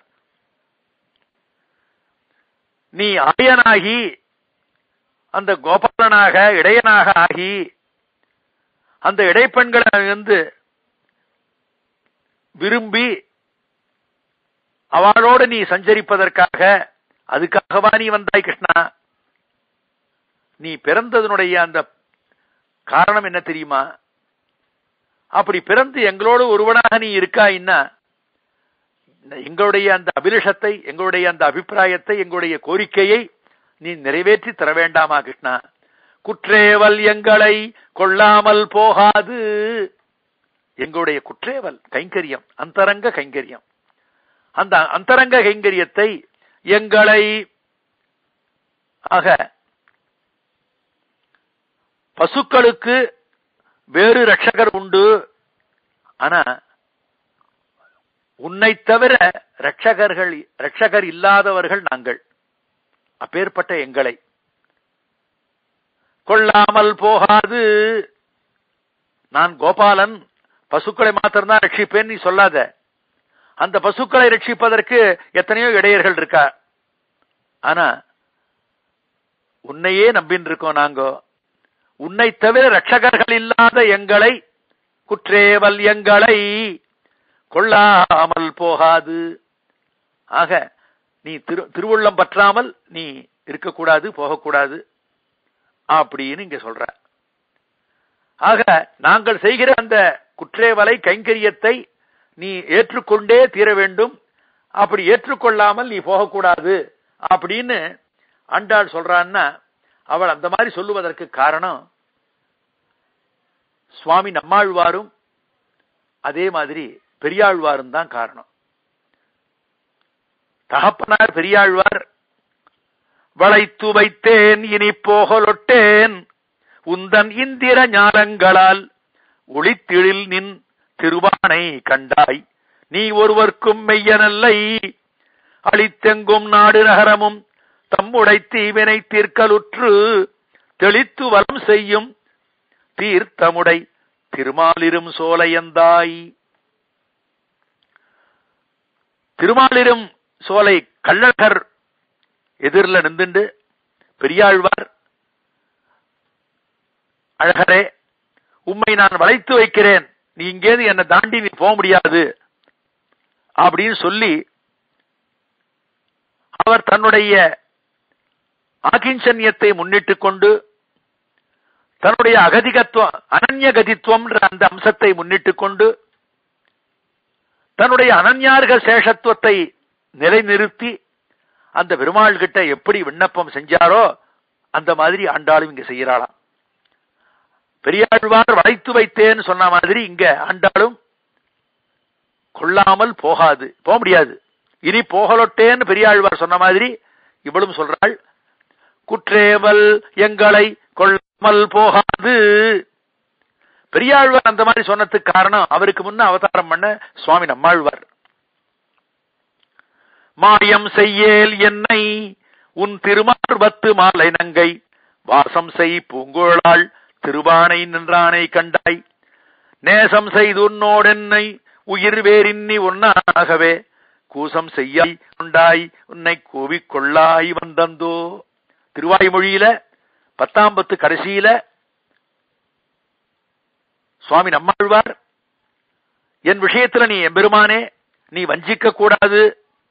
நீ ஆயனாகி அந்த கோபாலனாக இடையனாக ஆகி அந்த இடைப்பெண்களை வந்து விரும்பி அவளோடு நீ சஞ்சரிப்பதற்காக அதுக்காகவா நீ வந்தாய் கிருஷ்ணா நீ பிறந்ததனுடைய அந்த காரணம் என்ன தெரியுமா அப்படி பிறந்து எங்களோடு ஒருவனாக நீ இருக்காயின்னா எங்களுடைய அந்த அபிலஷத்தை எங்களுடைய அந்த அபிப்பிராயத்தை எங்களுடைய கோரிக்கையை நீ நிறைவேற்றி தர வேண்டாமா கிருஷ்ணா குற்றேவல் எங்களை கொள்ளாமல் போகாது எங்களுடைய குற்றேவல் கைங்கரியம் அந்தரங்க கைங்கரியம் அந்த அந்தரங்க கைங்கரியத்தை எங்களை ஆக பசுக்களுக்கு வேறு ரட்சகர் உண்டு ஆனா உன்னை தவிர ரட்சகர்கள் ரட்சகர் இல்லாதவர்கள் நாங்கள் அப்பேற்பட்ட எங்களை கொள்ளாமல் போகாது நான் கோபாலன் பசுக்களை மாத்திரம்தான் ரட்சிப்பேன் நீ சொல்லாத அந்த பசுக்களை ரட்சிப்பதற்கு எத்தனையோ இடையர்கள் இருக்கா ஆனா உன்னையே நம்பின்னு இருக்கோம் நாங்க உன்னை தவிர ரட்சகர்கள் இல்லாத எங்களை குற்றேவல் எங்களை கொள்ளாமல் போகாது ஆக நீ திரு திருவுள்ளம் பற்றாமல் நீ இருக்கக்கூடாது போகக்கூடாது அப்படின்னு இங்க சொல்ற ஆக நாங்கள் செய்கிற அந்த குற்றேவலை கைங்கரியத்தை நீ ஏற்றுக்கொண்டே தீர வேண்டும் அப்படி ஏற்றுக்கொள்ளாமல் நீ போகக்கூடாது அப்படின்னு ஆண்டாள் சொல்றான்னா அவள் அந்த மாதிரி சொல்லுவதற்கு காரணம் சுவாமி நம்மாழ்வாரும் அதே மாதிரி பெரியாழ்வாரும் தான் காரணம் தகப்பனார் பெரியாழ்வார் வளைத்து வைத்தேன் இனி போகலொட்டேன் உந்தன் இந்திர ஞானங்களால் ஒளித்திழில் நின் திருவானை கண்டாய் நீ ஒருவர்க்கும் மெய்யனல்லை அளித்தெங்கும் நாடு நகரமும் தம்முடை தீவினை தீர்க்கலுற்று தெளித்து வலம் செய்யும் தீர்த்தமுடை திருமாலிரும் சோலையந்தாய் திருமாலிரும் சோலை கள்ளழகர் எதிரில் நின்றுண்டு பெரியாழ்வார் அழகரே உம்மை நான் வளைத்து வைக்கிறேன் நீ இங்கேருந்து என்னை தாண்டி நீ போக முடியாது அப்படின்னு சொல்லி அவர் தன்னுடைய ஆகிஞ்சன்யத்தை முன்னிட்டு கொண்டு தன்னுடைய அகதிகத்துவம் அனன்ய கதித்துவம் அந்த அம்சத்தை முன்னிட்டு கொண்டு தன்னுடைய அனன்யார்க சேஷத்துவத்தை நிலைநிறுத்தி அந்த பெருமாள் கிட்ட எப்படி விண்ணப்பம் செஞ்சாரோ அந்த மாதிரி ஆண்டாளும் இங்க செய்யறாளாம் பெரியாழ்வார் வளைத்து வைத்தேன்னு சொன்ன மாதிரி இங்க ஆண்டாளும் கொள்ளாமல் போகாது போக முடியாது இனி போகலொட்டேன்னு பெரியாழ்வார் சொன்ன மாதிரி இவளும் சொல்றாள் குற்றேவல் எங்களை கொள்ளாமல் போகாது பெரியாழ்வார் அந்த மாதிரி சொன்னதுக்கு காரணம் அவருக்கு முன்ன அவதாரம் பண்ண சுவாமி நம்மாழ்வார் மாயம் செய்யேல் என்னை உன் திருமார்பத்து மாலை நங்கை வாசம் செய் பூங்குழலாள் திருவானை நின்றானை கண்டாய் நேசம் செய்து உன்னோடென்னை உயிர் வேறின்னி ஒன்னாகவே கூசம் செய்யாய் கொண்டாய் உன்னை கூவிக்கொள்ளாய் வந்தந்தோ திருவாய்மொழியில பத்தாம் பத்து கடைசியில சுவாமி நம்மாழ்வார் என் விஷயத்துல நீ எம்பெருமானே நீ வஞ்சிக்க கூடாது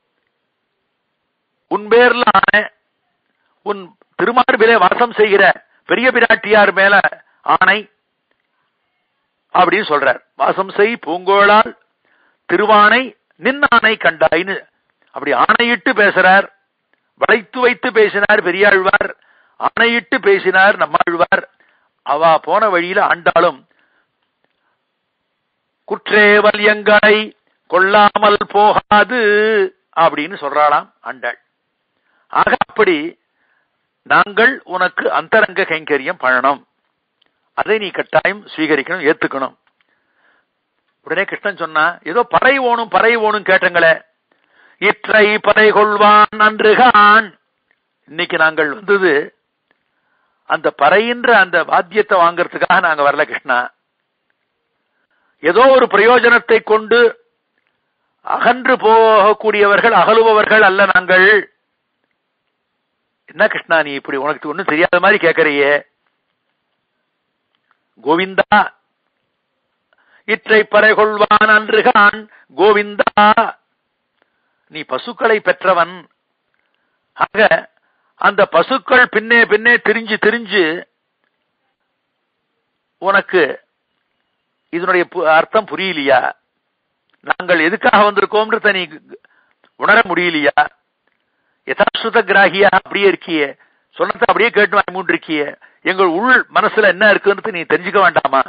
உன் பேர்ல ஆன உன் திருமார்பிலே வாசம் செய்கிற பெரிய பிராட்டியார் மேல ஆணை அப்படின்னு சொல்றார் வாசம் செய் பூங்கோளால் திருவானை நின் ஆணை கண்டாயின்னு அப்படி ஆணையிட்டு பேசுறார் வளைத்து வைத்து பேசினார் பெரியாழ்வார் ஆணையிட்டு பேசினார் நம்மாழ்வார் அவா போன வழியில ஆண்டாலும் குற்றேவல் எங்களை கொள்ளாமல் போகாது அப்படின்னு சொல்றாளாம் ஆண்டாள் ஆக அப்படி நாங்கள் உனக்கு அந்தரங்க கைங்கரியம் பண்ணணும் அதை நீ கட்டாயம் ஸ்வீகரிக்கணும் ஏத்துக்கணும் உடனே கிருஷ்ணன் சொன்னா ஏதோ பறை ஓணும் பறை ஓணும் கேட்டங்களே இற்றை பறை கொள்வான் அன்றுகான் இன்னைக்கு நாங்கள் வந்தது அந்த பறையின்ற அந்த வாத்தியத்தை வாங்கறதுக்காக நாங்க வரல கிருஷ்ணா ஏதோ ஒரு பிரயோஜனத்தை கொண்டு அகன்று போகக்கூடியவர்கள் அகலுபவர்கள் அல்ல நாங்கள் என்ன கிருஷ்ணா நீ இப்படி உனக்கு ஒன்னும் தெரியாத மாதிரி கேட்கறியே கோவிந்தா இற்றை பறை கொள்வான் அன்றுகான் கோவிந்தா நீ பசுக்களை பெற்றவன் ஆக அந்த பசுக்கள் பின்னே பின்னே திரிஞ்சு திரிஞ்சு உனக்கு இதனுடைய பு- அர்த்தம் புரியலையா நாங்கள் எதுக்காக வந்திருக்கோம்ன்றத நீ உணர முடியலையா யதாஸ்ருத கிராகியா அப்படியே இருக்கியே சொன்னதை அப்படியே கேட்டு வாங்கி இருக்கியே எங்கள் உள் மனசுல என்ன இருக்குன்னு நீ தெரிஞ்சுக்க வேண்டாமா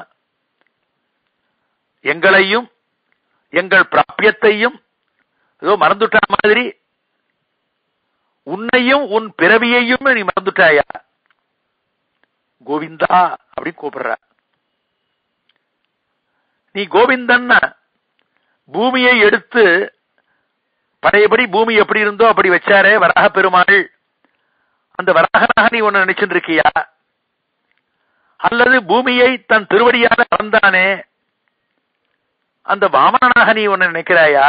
எங்களையும் எங்கள் பிராபியத்தையும் ஏதோ மறந்துட்டா மாதிரி உன்னையும் உன் பிறவியையும் நீ மறந்துட்டாயா கோவிந்தா அப்படின்னு கூப்பிடுற நீ கோவிந்தன்னா பூமியை எடுத்து பழையபடி பூமி எப்படி இருந்தோ அப்படி வச்சாரே வராக பெருமாள் அந்த வராகனாக நீ ஒன்னு நினைச்சுட்டு இருக்கியா அல்லது பூமியை தன் திருவடியால வந்தானே அந்த வாமனனாக நீ ஒன்னு நினைக்கிறாயா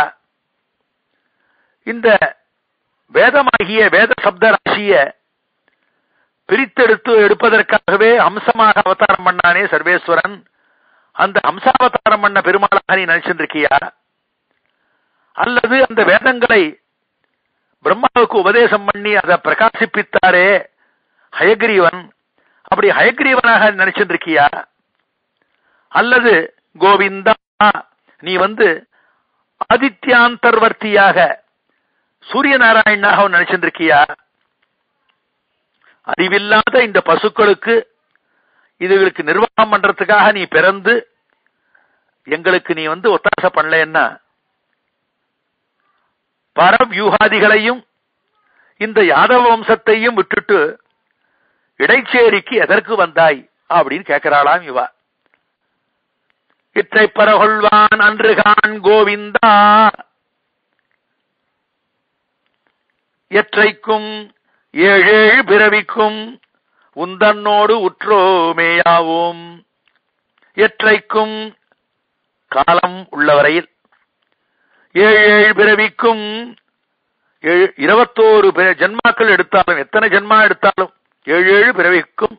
இந்த வேதமாகிய வேத சப்த ராசிய பிரித்தெடுத்து எடுப்பதற்காகவே அம்சமாக அவதாரம் பண்ணானே சர்வேஸ்வரன் அந்த அம்சாவதாரம் பண்ண பெருமாளாக நீ நினைச்சுட்டு இருக்கியா அல்லது அந்த வேதங்களை பிரம்மாவுக்கு உபதேசம் பண்ணி அதை பிரகாசிப்பித்தாரே ஹயக்ரீவன் அப்படி ஹயக்ரீவனாக நினைச்சுட்டு இருக்கியா அல்லது கோவிந்தா நீ வந்து ஆதித்யாந்தர்வர்த்தியாக சூரிய நாராயணனாக நினைச்சுட்டு இருக்கியா அறிவில்லாத இந்த பசுக்களுக்கு இதுகளுக்கு நிர்வாகம் பண்றதுக்காக நீ பிறந்து எங்களுக்கு நீ வந்து ஒத்தாசை பண்ணலன்னா பரவியூகாதிகளையும் இந்த யாதவ வம்சத்தையும் விட்டுட்டு இடைச்சேரிக்கு எதற்கு வந்தாய் அப்படின்னு கேட்கிறாளாம் இவா இற்றை பரகொள்வான் அன்றுகான் கோவிந்தா எற்றைக்கும் ஏழேழு பிறவிக்கும் உந்தன்னோடு உற்றோமேயாவோம் எற்றைக்கும் காலம் உள்ளவரையில் ஏழு ஏழு பிறவிக்கும் ஏழு இருபத்தோரு பிற- ஜென்மாக்கள் எடுத்தாலும் எத்தனை ஜென்மா எடுத்தாலும் ஏழு ஏழு பிறவிக்கும்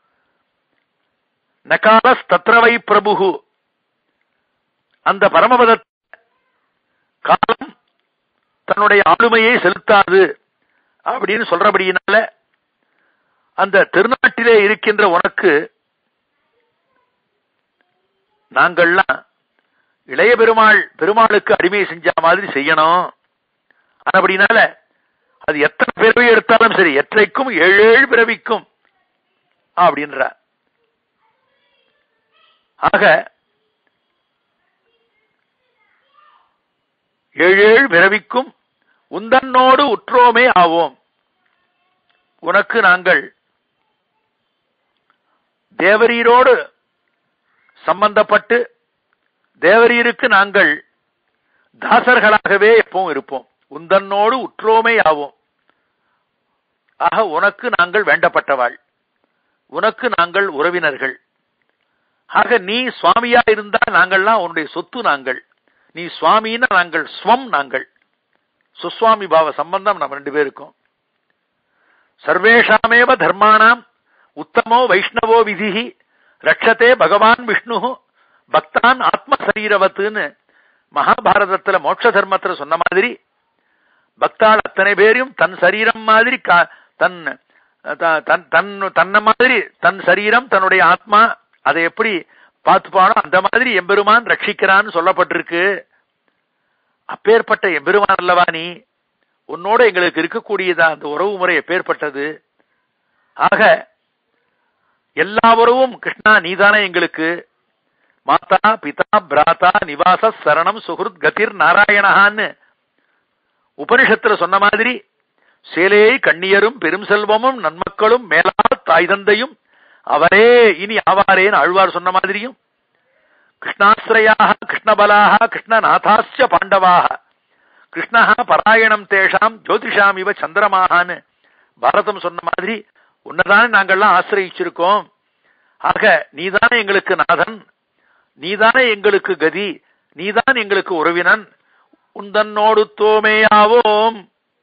நகாலஸ் தத்ரவை பிரபுகு அந்த பரமபத காலம் தன்னுடைய ஆளுமையை செலுத்தாது அப்படின்னு சொல்றபடியினால அந்த திருநாட்டிலே இருக்கின்ற உனக்கு நாங்கள்லாம் இளைய பெருமாள் பெருமாளுக்கு அடிமை செஞ்ச மாதிரி செய்யணும் அப்படினால அது எத்தனை பிறவி எடுத்தாலும் சரி எற்றைக்கும் ஏழு ஏழு பிறவிக்கும் அப்படின்ற ஆக ஏழு ஏழு பிறவிக்கும் உந்தன்னோடு உற்றோமே ஆவோம் உனக்கு நாங்கள் தேவரீரோடு சம்பந்தப்பட்டு தேவரீருக்கு நாங்கள் தாசர்களாகவே எப்பவும் இருப்போம் உந்தன்னோடு உற்றோமே ஆவோம் ஆக உனக்கு நாங்கள் வேண்டப்பட்டவாள் உனக்கு நாங்கள் உறவினர்கள் ஆக நீ சுவாமியா இருந்தால் நாங்கள்லாம் உன்னுடைய சொத்து நாங்கள் நீ சுவாமின்னா நாங்கள் ஸ்வம் நாங்கள் சுஸ்வாமி பாவ சம்பந்தம் நம்ம ரெண்டு பேருக்கும் சர்வேஷாமேவ தர்மானாம் உத்தமோ வைஷ்ணவோ விதிஹி ரட்சத்தே பகவான் விஷ்ணு பக்தான் ஆத்ம சரீரவத்துன்னு மகாபாரதத்துல மோட்ச தர்மத்துல சொன்ன மாதிரி பக்தாள் அத்தனை பேரையும் தன் சரீரம் மாதிரி கா- தன் த- தன் தன் தன்னை மாதிரி தன் சரீரம் தன்னுடைய ஆத்மா அதை எப்படி பார்த்துப்பானோ அந்த மாதிரி எம்பெருமான் ரட்சிக்கிறான்னு சொல்லப்பட்டிருக்கு அப்பேற்பட்ட எம்பெருமான் அல்லவா நீ உன்னோட எங்களுக்கு இருக்கக்கூடியதா அந்த உறவு முறை எப்பேற்பட்டது ஆக எல்லா உறவும் கிருஷ்ணா நீதானே எங்களுக்கு மாதா பிதா பிராதா நிவாச சரணம் சுஹൃத் கதிர் நாராயணஹான்னு உபனிஷத்துல சொன்ன மாதிரி சேலே கண்ணியரும் பெரும் செல்வமும் நன்மக்களும் மேலா தாய் தந்தையும் அவரே இனி ஆவாரேன்னு ஆழ்வார் சொன்ன மாதிரியும் கிருஷ்ணாசிரயாக கிருஷ்ணபலாக கிருஷ்ணநாதாஸ்ய பாண்டவாக கிருஷ்ணா பராயணம் தேஷாம் ஜோதிஷாம் இவ சந்திரமாகான்னு பாரதம் சொன்ன மாதிரி உன்னதானே நாங்கள்லாம் ஆசிரயிச்சிருக்கோம் ஆக நீதானே எங்களுக்கு நாதன் நீதானே எங்களுக்கு கதி நீதான் எங்களுக்கு உறவினன் உந்தன்னோடு தோமேயாவோம்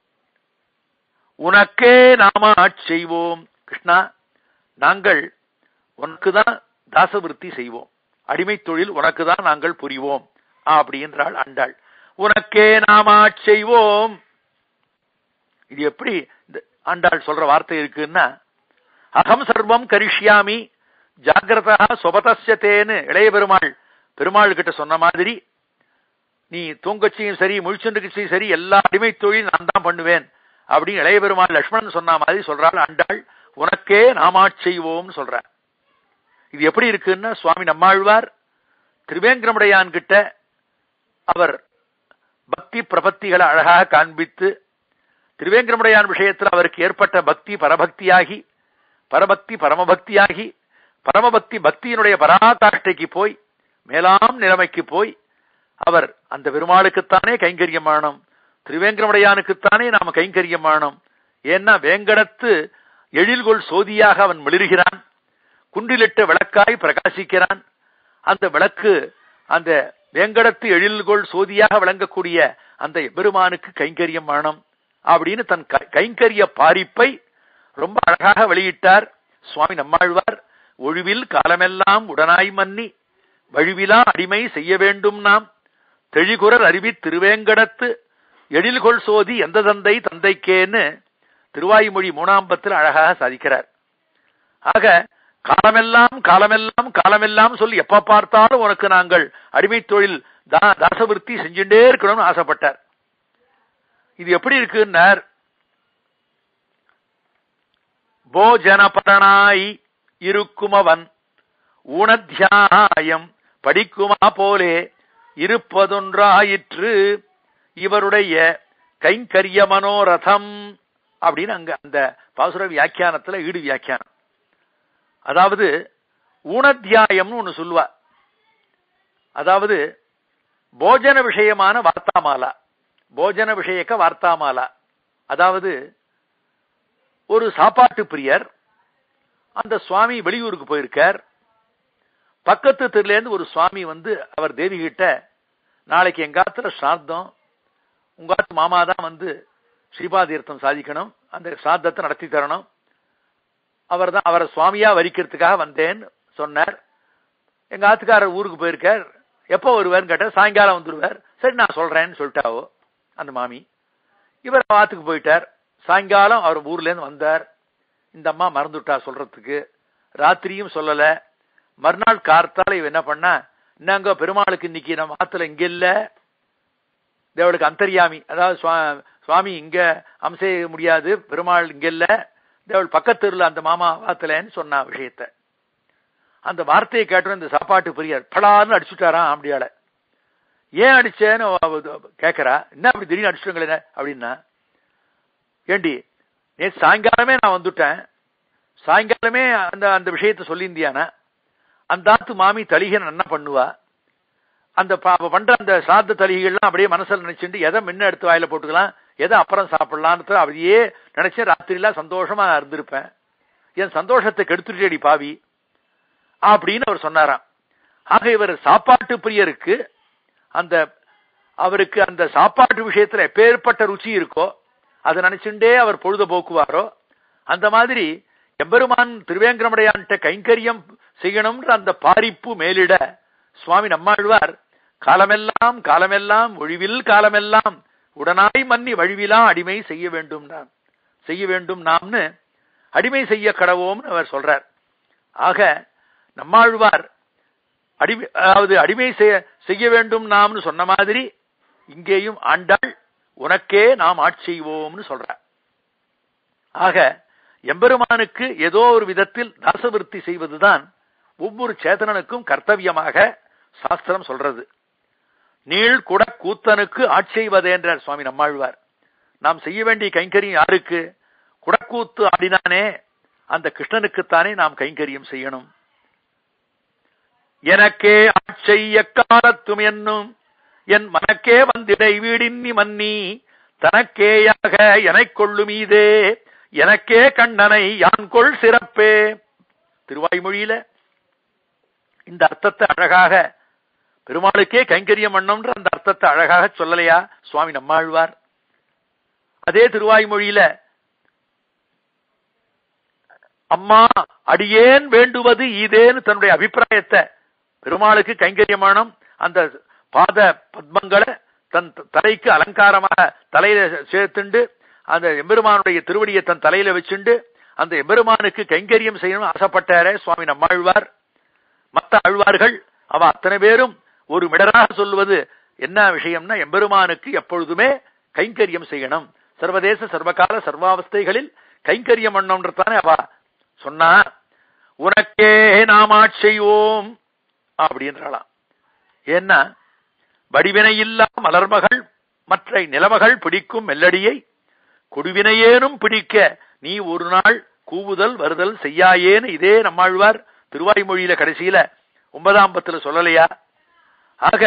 உனக்கே நாம செய்வோம் கிருஷ்ணா நாங்கள் உனக்கு தான் தாசவிருத்தி செய்வோம் அடிமை தொழில் உனக்கு தான் நாங்கள் புரிவோம் அப்படின்றாள் அண்டாள் உனக்கே நாமா செய்வோம் இது எப்படி இந்த ஆண்டாள் சொல்ற வார்த்தை இருக்குன்னா அகம் சர்வம் கரிஷ்யாமி ஜாகிரதா சொபதஸ்யத்தேன்னு இளைய பெருமாள் பெருமாள் கிட்ட சொன்ன மாதிரி நீ தூங்கச்சியும் சரி முழிச்சுண்டுக்கச்சியும் சரி எல்லா அடிமை தொழில் நான் தான் பண்ணுவேன் அப்படின்னு இளைய பெருமாள் லட்சுமணன் சொன்ன மாதிரி சொல்றாள் ஆண்டாள் உனக்கே நாமா செய்வோம்னு சொல்ற இது எப்படி இருக்குன்னா சுவாமி நம்மாழ்வார் திருவேங்கரமுடையான் கிட்ட அவர் பக்தி பிரபத்திகளை அழகாக காண்பித்து திருவேங்கரமுடையான் விஷயத்தில் அவருக்கு ஏற்பட்ட பக்தி பரபக்தியாகி பரபக்தி பரமபக்தியாகி பரமபக்தி பக்தியினுடைய பராகாஷ்டைக்கு போய் மேலாம் நிலைமைக்கு போய் அவர் அந்த பெருமாளுக்குத்தானே கைங்கரியமானோம் திருவேங்கரமுடையானுக்குத்தானே நாம கைங்கரியமானோம் ஏன்னா வேங்கடத்து எழில்கொள் சோதியாக அவன் மிளிர்கிறான் குண்டிலிட்ட விளக்காய் பிரகாசிக்கிறான் அந்த விளக்கு அந்த வேங்கடத்து எழில்கொள் சோதியாக விளங்கக்கூடிய அந்த எபெருமானுக்கு கைங்கரியம் வேணும் அப்படின்னு தன் கைங்கரிய பாரிப்பை ரொம்ப அழகாக வெளியிட்டார் சுவாமி நம்மாழ்வார் ஒழிவில் காலமெல்லாம் உடனாய் மன்னி வழுவிலா அடிமை செய்ய வேண்டும் நாம் தெழிகுரர் அறிவி திருவேங்கடத்து எழில்கொள் சோதி எந்த தந்தை தந்தைக்கேன்னு திருவாய்மொழி மூணாம்பத்தில் அழகாக சாதிக்கிறார் ஆக காலமெல்லாம் காலமெல்லாம் காலமெல்லாம் சொல்லி எப்ப பார்த்தாலும் உனக்கு நாங்கள் அடிமை தொழில் தாசவிருத்தி செஞ்சுட்டே இருக்கணும்னு ஆசைப்பட்டார் இது எப்படி இருக்குன்னார் போஜனபரனாய் இருக்கும் அவன் ஊனத்தியாயம் படிக்குமா போலே இருப்பதொன்றாயிற்று இவருடைய கைங்கரிய மனோரதம் அப்படின்னு அங்க அந்த பாசுர வியாக்கியானத்துல ஈடு வியாக்கியானம் அதாவது ஊனத்தியாயம்னு ஒண்ணு சொல்லுவா அதாவது போஜன விஷயமான வார்த்தாமாலா போஜன விஷயக்க வார்த்தாமாலா அதாவது ஒரு சாப்பாட்டு பிரியர் அந்த சுவாமி வெளியூருக்கு போயிருக்கார் பக்கத்து தெருலேருந்து ஒரு சுவாமி வந்து அவர் தேவி கிட்ட நாளைக்கு எங்காத்துல சார்த்தம் உங்காத்து மாமா தான் வந்து ஸ்ரீபாதீர்த்தம் சாதிக்கணும் அந்த சாத்தத்தை நடத்தி தரணும் அவர் தான் அவரை சுவாமியா வரிக்கிறதுக்காக வந்தேன்னு சொன்னார் எங்க ஆத்துக்காரர் ஊருக்கு போயிருக்கார் எப்போ வருவார்னு கேட்டார் சாயங்காலம் வந்துருவார் சரி நான் சொல்றேன்னு சொல்லிட்டாவோ அந்த மாமி இவர் ஆத்துக்கு போயிட்டார் சாயங்காலம் அவர் ஊர்ல இருந்து வந்தார் இந்த அம்மா மறந்துட்டா சொல்றதுக்கு ராத்திரியும் சொல்லல மறுநாள் கார்த்தால இவ என்ன பண்ணா என்னங்க பெருமாளுக்கு இன்னைக்கு நம்ம ஆத்துல இங்க இல்ல தேவளுக்கு அந்தரியாமி அதாவது சுவாமி இங்க அம்சே முடியாது பெருமாள் இங்க இல்ல தேவள் பக்கத்தூர்ல அந்த மாமா ஆத்துலன்னு சொன்ன விஷயத்த அந்த வார்த்தையை கேட்டு இந்த சாப்பாட்டு பிரியர் படார்னு அடிச்சுட்டாராம் அப்படியால ஏன் அடிச்சேன்னு கேக்குறா என்ன அப்படி திடீர்னு அடிச்சுட்டங்களே அப்படின்னா ஏண்டி நேற்று சாயங்காலமே நான் வந்துட்டேன் சாயங்காலமே அந்த அந்த விஷயத்த சொல்லியிருந்தியானா அந்த ஆத்து மாமி தலிகை என்ன பண்ணுவா அந்த பண்ற அந்த சாத்த தலிகைகள்லாம் அப்படியே மனசுல நினைச்சுட்டு எதை முன்ன எடுத்து வாயில போட்டுக்கலாம் எதை அப்புறம் சாப்பிடலான்னு அப்படியே நினைச்சேன் ராத்திரிலாம் சந்தோஷமா இருந்திருப்பேன் என் சந்தோஷத்தை கெடுத்துட்டேடி பாவி அப்படின்னு அவர் சொன்னாராம் ஆக இவர் சாப்பாட்டு பிரியருக்கு அந்த அவருக்கு அந்த சாப்பாட்டு விஷயத்துல எப்பேற்பட்ட ருச்சி இருக்கோ அதை நினைச்சுட்டே அவர் பொழுத போக்குவாரோ அந்த மாதிரி எம்பெருமான் திருவேங்கரமுடையான்ட்ட கைங்கரியம் செய்யணும்ன்ற அந்த பாரிப்பு மேலிட சுவாமி நம்மாழ்வார் காலமெல்லாம் காலமெல்லாம் ஒழிவில் காலமெல்லாம் உடனாய் மன்னி வழிவிலா அடிமை செய்ய வேண்டும் நாம் செய்ய வேண்டும் நாம்னு அடிமை செய்ய கடவோம்னு அவர் சொல்றார் ஆக நம்மாழ்வார் அடிமை அதாவது அடிமை செய்ய வேண்டும் நாம்னு சொன்ன மாதிரி இங்கேயும் ஆண்டாள் உனக்கே நாம் ஆட்செய்வோம்னு சொல்ற ஆக எம்பெருமானுக்கு ஏதோ ஒரு விதத்தில் தாசவிருத்தி செய்வதுதான் ஒவ்வொரு சேதனனுக்கும் கர்த்தவியமாக சாஸ்திரம் சொல்றது நீள் குட கூத்தனுக்கு ஆட்செய்வதேன்றார் சுவாமி நம்மாழ்வார் நாம் செய்ய வேண்டிய கைங்கரியம் யாருக்கு குடக்கூத்து ஆடினானே அந்த கிருஷ்ணனுக்குத்தானே நாம் கைங்கரியம் செய்யணும் எனக்கே ஆட்செய்ய காலத்தும் என்னும் என் மனக்கே வந்திடை வீடின்னி மன்னி தனக்கேயாக எனக் கொள்ளுமீதே எனக்கே கண்ணனை யான் கொள் சிறப்பே திருவாய்மொழியில இந்த அர்த்தத்தை அழகாக பெருமாளுக்கே கைங்கரியம் பண்ணோம்ன்ற அந்த அர்த்தத்தை அழகாக சொல்லலையா சுவாமி நம்மாழ்வார் அதே திருவாய்மொழியில அம்மா அடியேன் வேண்டுவது இதேன்னு தன்னுடைய அபிப்பிராயத்தை பெருமாளுக்கு கைங்கரியமானம் அந்த பாத பத்மங்களை தன் த- தலைக்கு அலங்காரமாக தலையில சேர்த்துண்டு அந்த எம்பெருமானுடைய திருவடியை தன் தலையில வச்சுண்டு அந்த எம்பெருமானுக்கு கைங்கரியம் செய்யணும்னு ஆசைப்பட்டாரே சுவாமி நம்மாழ்வார் மத்த ஆழ்வார்கள் அவ அத்தனை பேரும் ஒரு மிடராக சொல்லுவது என்ன விஷயம்னா எம்பெருமானுக்கு எப்பொழுதுமே கைங்கரியம் செய்யணும் சர்வதேச சர்வகால சர்வாவஸ்தைகளில் கைங்கரியம் பண்ணணும்ன்றதானே அவ சொன்னா உனக்கே நாமா செய்வோம் அப்படின்றாளாம் ஏன்னா வடிவினையில்லா மலர்மகள் மற்ற நிலமகள் பிடிக்கும் மெல்லடியை கொடுவினையேனும் பிடிக்க நீ ஒரு நாள் கூவுதல் வருதல் செய்யாயேன்னு இதே நம்மாழ்வார் திருவாய்மொழியில கடைசியில ஒன்பதாம் பத்துல சொல்லலையா ஆக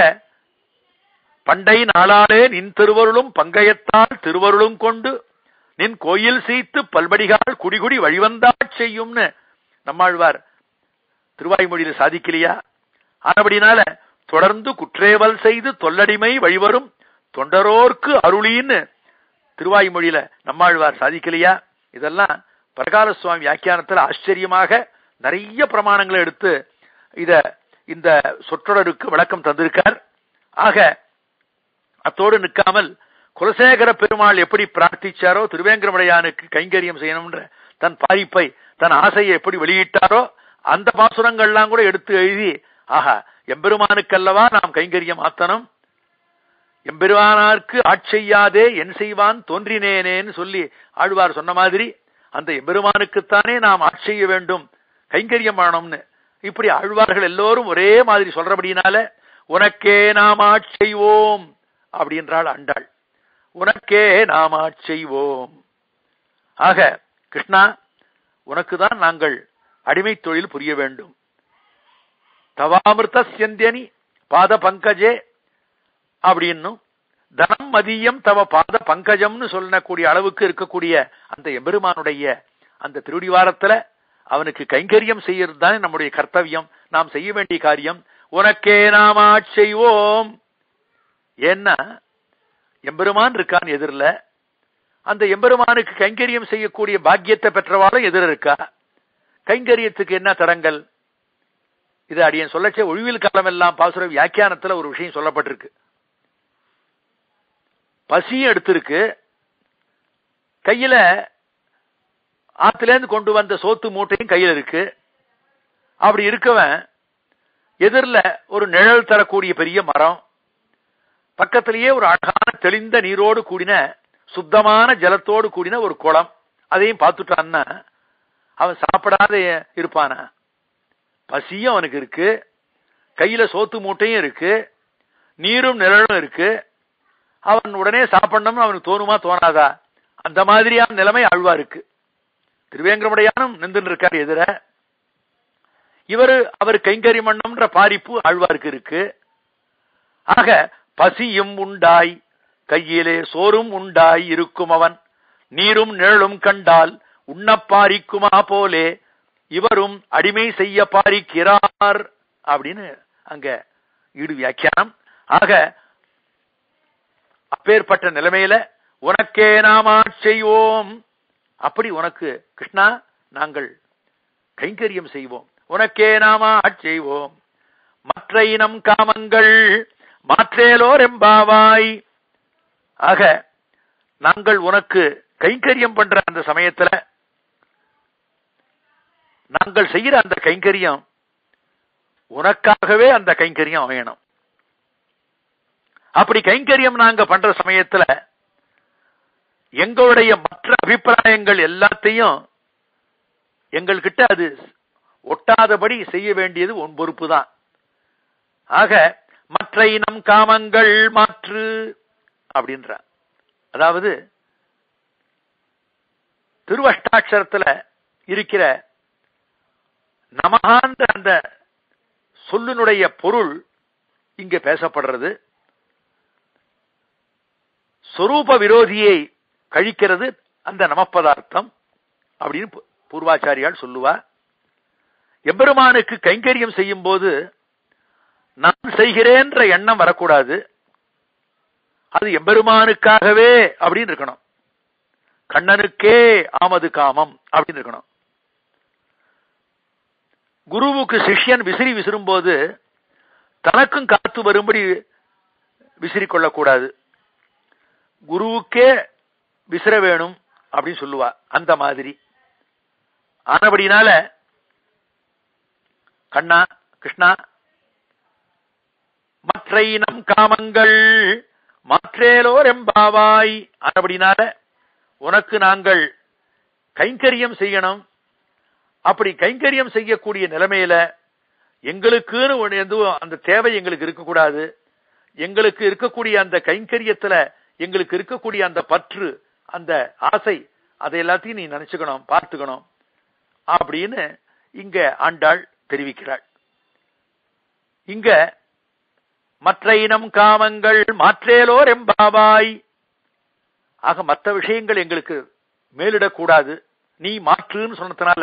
பண்டை நாளாலே நின் திருவருளும் பங்கயத்தால் திருவருளும் கொண்டு நின் கோயில் சீத்து பல்படிகால் குடிகுடி வழிவந்தாச் செய்யும்னு நம்மாழ்வார் திருவாய்மொழியில சாதிக்கலையா ஆனபடினால தொடர்ந்து குற்றேவல் செய்து தொல்லடிமை வழிவரும் தொண்டரோர்க்கு அருளின்னு திருவாய்மொழியில நம்மாழ்வார் சாதிக்கலையா இதெல்லாம் பிரகார சுவாமி வியாக்கியானத்துல ஆச்சரியமாக நிறைய பிரமாணங்களை எடுத்து இத இந்த சொற்றொடருக்கு விளக்கம் தந்திருக்கார் ஆக அத்தோடு நிற்காமல் குலசேகர பெருமாள் எப்படி பிரார்த்திச்சாரோ திருவேங்கரமுடையானுக்கு கைங்கரியம் செய்யணும்ன்ற தன் பாரிப்பை தன் ஆசையை எப்படி வெளியிட்டாரோ அந்த பாசுரங்கள்லாம் கூட எடுத்து எழுதி ஆஹா எம்பெருமானுக்கல்லவா நாம் கைங்கரியம் ஆத்தனம் எம்பெருமானார்க்கு ஆட்செய்யாதே என் செய்வான் தோன்றினேனேன்னு சொல்லி ஆழ்வார் சொன்ன மாதிரி அந்த எம்பெருமானுக்குத்தானே நாம் ஆட்செய்ய வேண்டும் கைங்கரியம் பண்ணணும்னு இப்படி ஆழ்வார்கள் எல்லோரும் ஒரே மாதிரி சொல்றபடினால உனக்கே நாம் ஆட்செய்வோம் அப்படின்றாள் அண்டாள் உனக்கே நாம் ஆட்செய்வோம் ஆக கிருஷ்ணா உனக்குதான் நாங்கள் அடிமை தொழில் புரிய வேண்டும் தவாமிருத சியந்தியனி பாத பங்கஜே அப்படின்னும் தனம் மதியம் தவ பாத பங்கஜம்னு சொல்லக்கூடிய அளவுக்கு இருக்கக்கூடிய அந்த எம்பெருமானுடைய அந்த திருடிவாரத்துல அவனுக்கு கைங்கரியம் செய்யறது தானே நம்முடைய கர்த்தவியம் நாம் செய்ய வேண்டிய காரியம் உனக்கே நாம் செய்வோம் ஏன்னா எம்பெருமான் இருக்கான் எதிரில அந்த எம்பெருமானுக்கு கைங்கரியம் செய்யக்கூடிய பாக்கியத்தை பெற்றவாளும் எதிர இருக்கா கைங்கரியத்துக்கு என்ன தடங்கள் இது அடியன் சொல்லச்சே ஒழிவில் காலம் எல்லாம் பாசுர வியாக்கியானத்துல ஒரு விஷயம் சொல்லப்பட்டிருக்கு பசியும் எடுத்திருக்கு கையில ஆத்திலேருந்து கொண்டு வந்த சோத்து மூட்டையும் கையில இருக்கு அப்படி இருக்கவன் எதிரில் ஒரு நிழல் தரக்கூடிய பெரிய மரம் பக்கத்திலேயே ஒரு அழகான தெளிந்த நீரோடு கூடின சுத்தமான ஜலத்தோடு கூடின ஒரு குளம் அதையும் பார்த்துட்டான்னா அவன் சாப்பிடாத இருப்பானா பசியும் அவனுக்கு இருக்கு கையில சோத்து மூட்டையும் இருக்கு நீரும் நிழலும் இருக்கு அவன் உடனே சாப்பிடணும்னு அவனுக்கு தோணுமா தோணாதா அந்த மாதிரியான நிலைமை ஆழ்வா இருக்கு திருவேங்கரமுடையானும் நின்று இருக்கார் எதிர இவரு அவர் கைங்கரி மன்னம்ன்ற பாரிப்பு ஆழ்வாருக்கு இருக்கு ஆக பசியும் உண்டாய் கையிலே சோறும் உண்டாய் இருக்கும் அவன் நீரும் நிழலும் கண்டால் உண்ணப்பாரிக்குமா போலே இவரும் அடிமை செய்ய பாரிக்கிறார் அப்படின்னு அங்க ஈடு வியாக்கியானம் ஆக அப்பேற்பட்ட நிலைமையில உனக்கே நாமா செய்வோம் அப்படி உனக்கு கிருஷ்ணா நாங்கள் கைங்கரியம் செய்வோம் உனக்கே நாமா செய்வோம் மற்ற இனம் காமங்கள் மாற்றேலோர் எம்பாவாய் ஆக நாங்கள் உனக்கு கைங்கரியம் பண்ற அந்த சமயத்துல நாங்கள் செய்யற அந்த கைங்கரியம் உனக்காகவே அந்த கைங்கரியம் அமையணும் அப்படி கைங்கரியம் நாங்க பண்ற சமயத்துல எங்களுடைய மற்ற அபிப்பிராயங்கள் எல்லாத்தையும் எங்கள்கிட்ட அது ஒட்டாதபடி செய்ய வேண்டியது உன் பொறுப்பு தான் ஆக மற்ற இனம் காமங்கள் மாற்று அப்படின்ற அதாவது திருவஷ்டாட்சரத்துல இருக்கிற நமகான்ற அந்த சொல்லினுடைய பொருள் இங்க பேசப்படுறது சொரூப விரோதியை கழிக்கிறது அந்த நமப்பதார்த்தம் அப்படின்னு பூர்வாச்சாரியால் சொல்லுவா எம்பெருமானுக்கு கைங்கரியம் செய்யும் போது நான் செய்கிறேன்ற எண்ணம் வரக்கூடாது அது எம்பெருமானுக்காகவே அப்படின்னு இருக்கணும் கண்ணனுக்கே ஆமது காமம் அப்படின்னு இருக்கணும் குருவுக்கு சிஷ்யன் விசிறி விசிறும் போது தனக்கும் காத்து வரும்படி விசிறி கொள்ளக்கூடாது குருவுக்கே விசிற வேணும் அப்படின்னு சொல்லுவா அந்த மாதிரி ஆனபடினால கண்ணா கிருஷ்ணா மற்ற இனம் காமங்கள் மாற்றேலோர் எம்பாவாய் ஆனபடினால உனக்கு நாங்கள் கைங்கரியம் செய்யணும் அப்படி கைங்கரியம் செய்யக்கூடிய நிலைமையில எங்களுக்குன்னு ஒண்ணு எதுவும் அந்த தேவை எங்களுக்கு இருக்கக்கூடாது எங்களுக்கு இருக்கக்கூடிய அந்த கைங்கரியத்துல எங்களுக்கு இருக்கக்கூடிய அந்த பற்று அந்த ஆசை அதை எல்லாத்தையும் நீ நினைச்சுக்கணும் பார்த்துக்கணும் அப்படின்னு இங்க ஆண்டாள் தெரிவிக்கிறாள் இங்க மற்ற இனம் காமங்கள் மாற்றேலோர் எம்பாவாய் ஆக மற்ற விஷயங்கள் எங்களுக்கு மேலிடக்கூடாது நீ மாற்றுன்னு சொன்னதுனால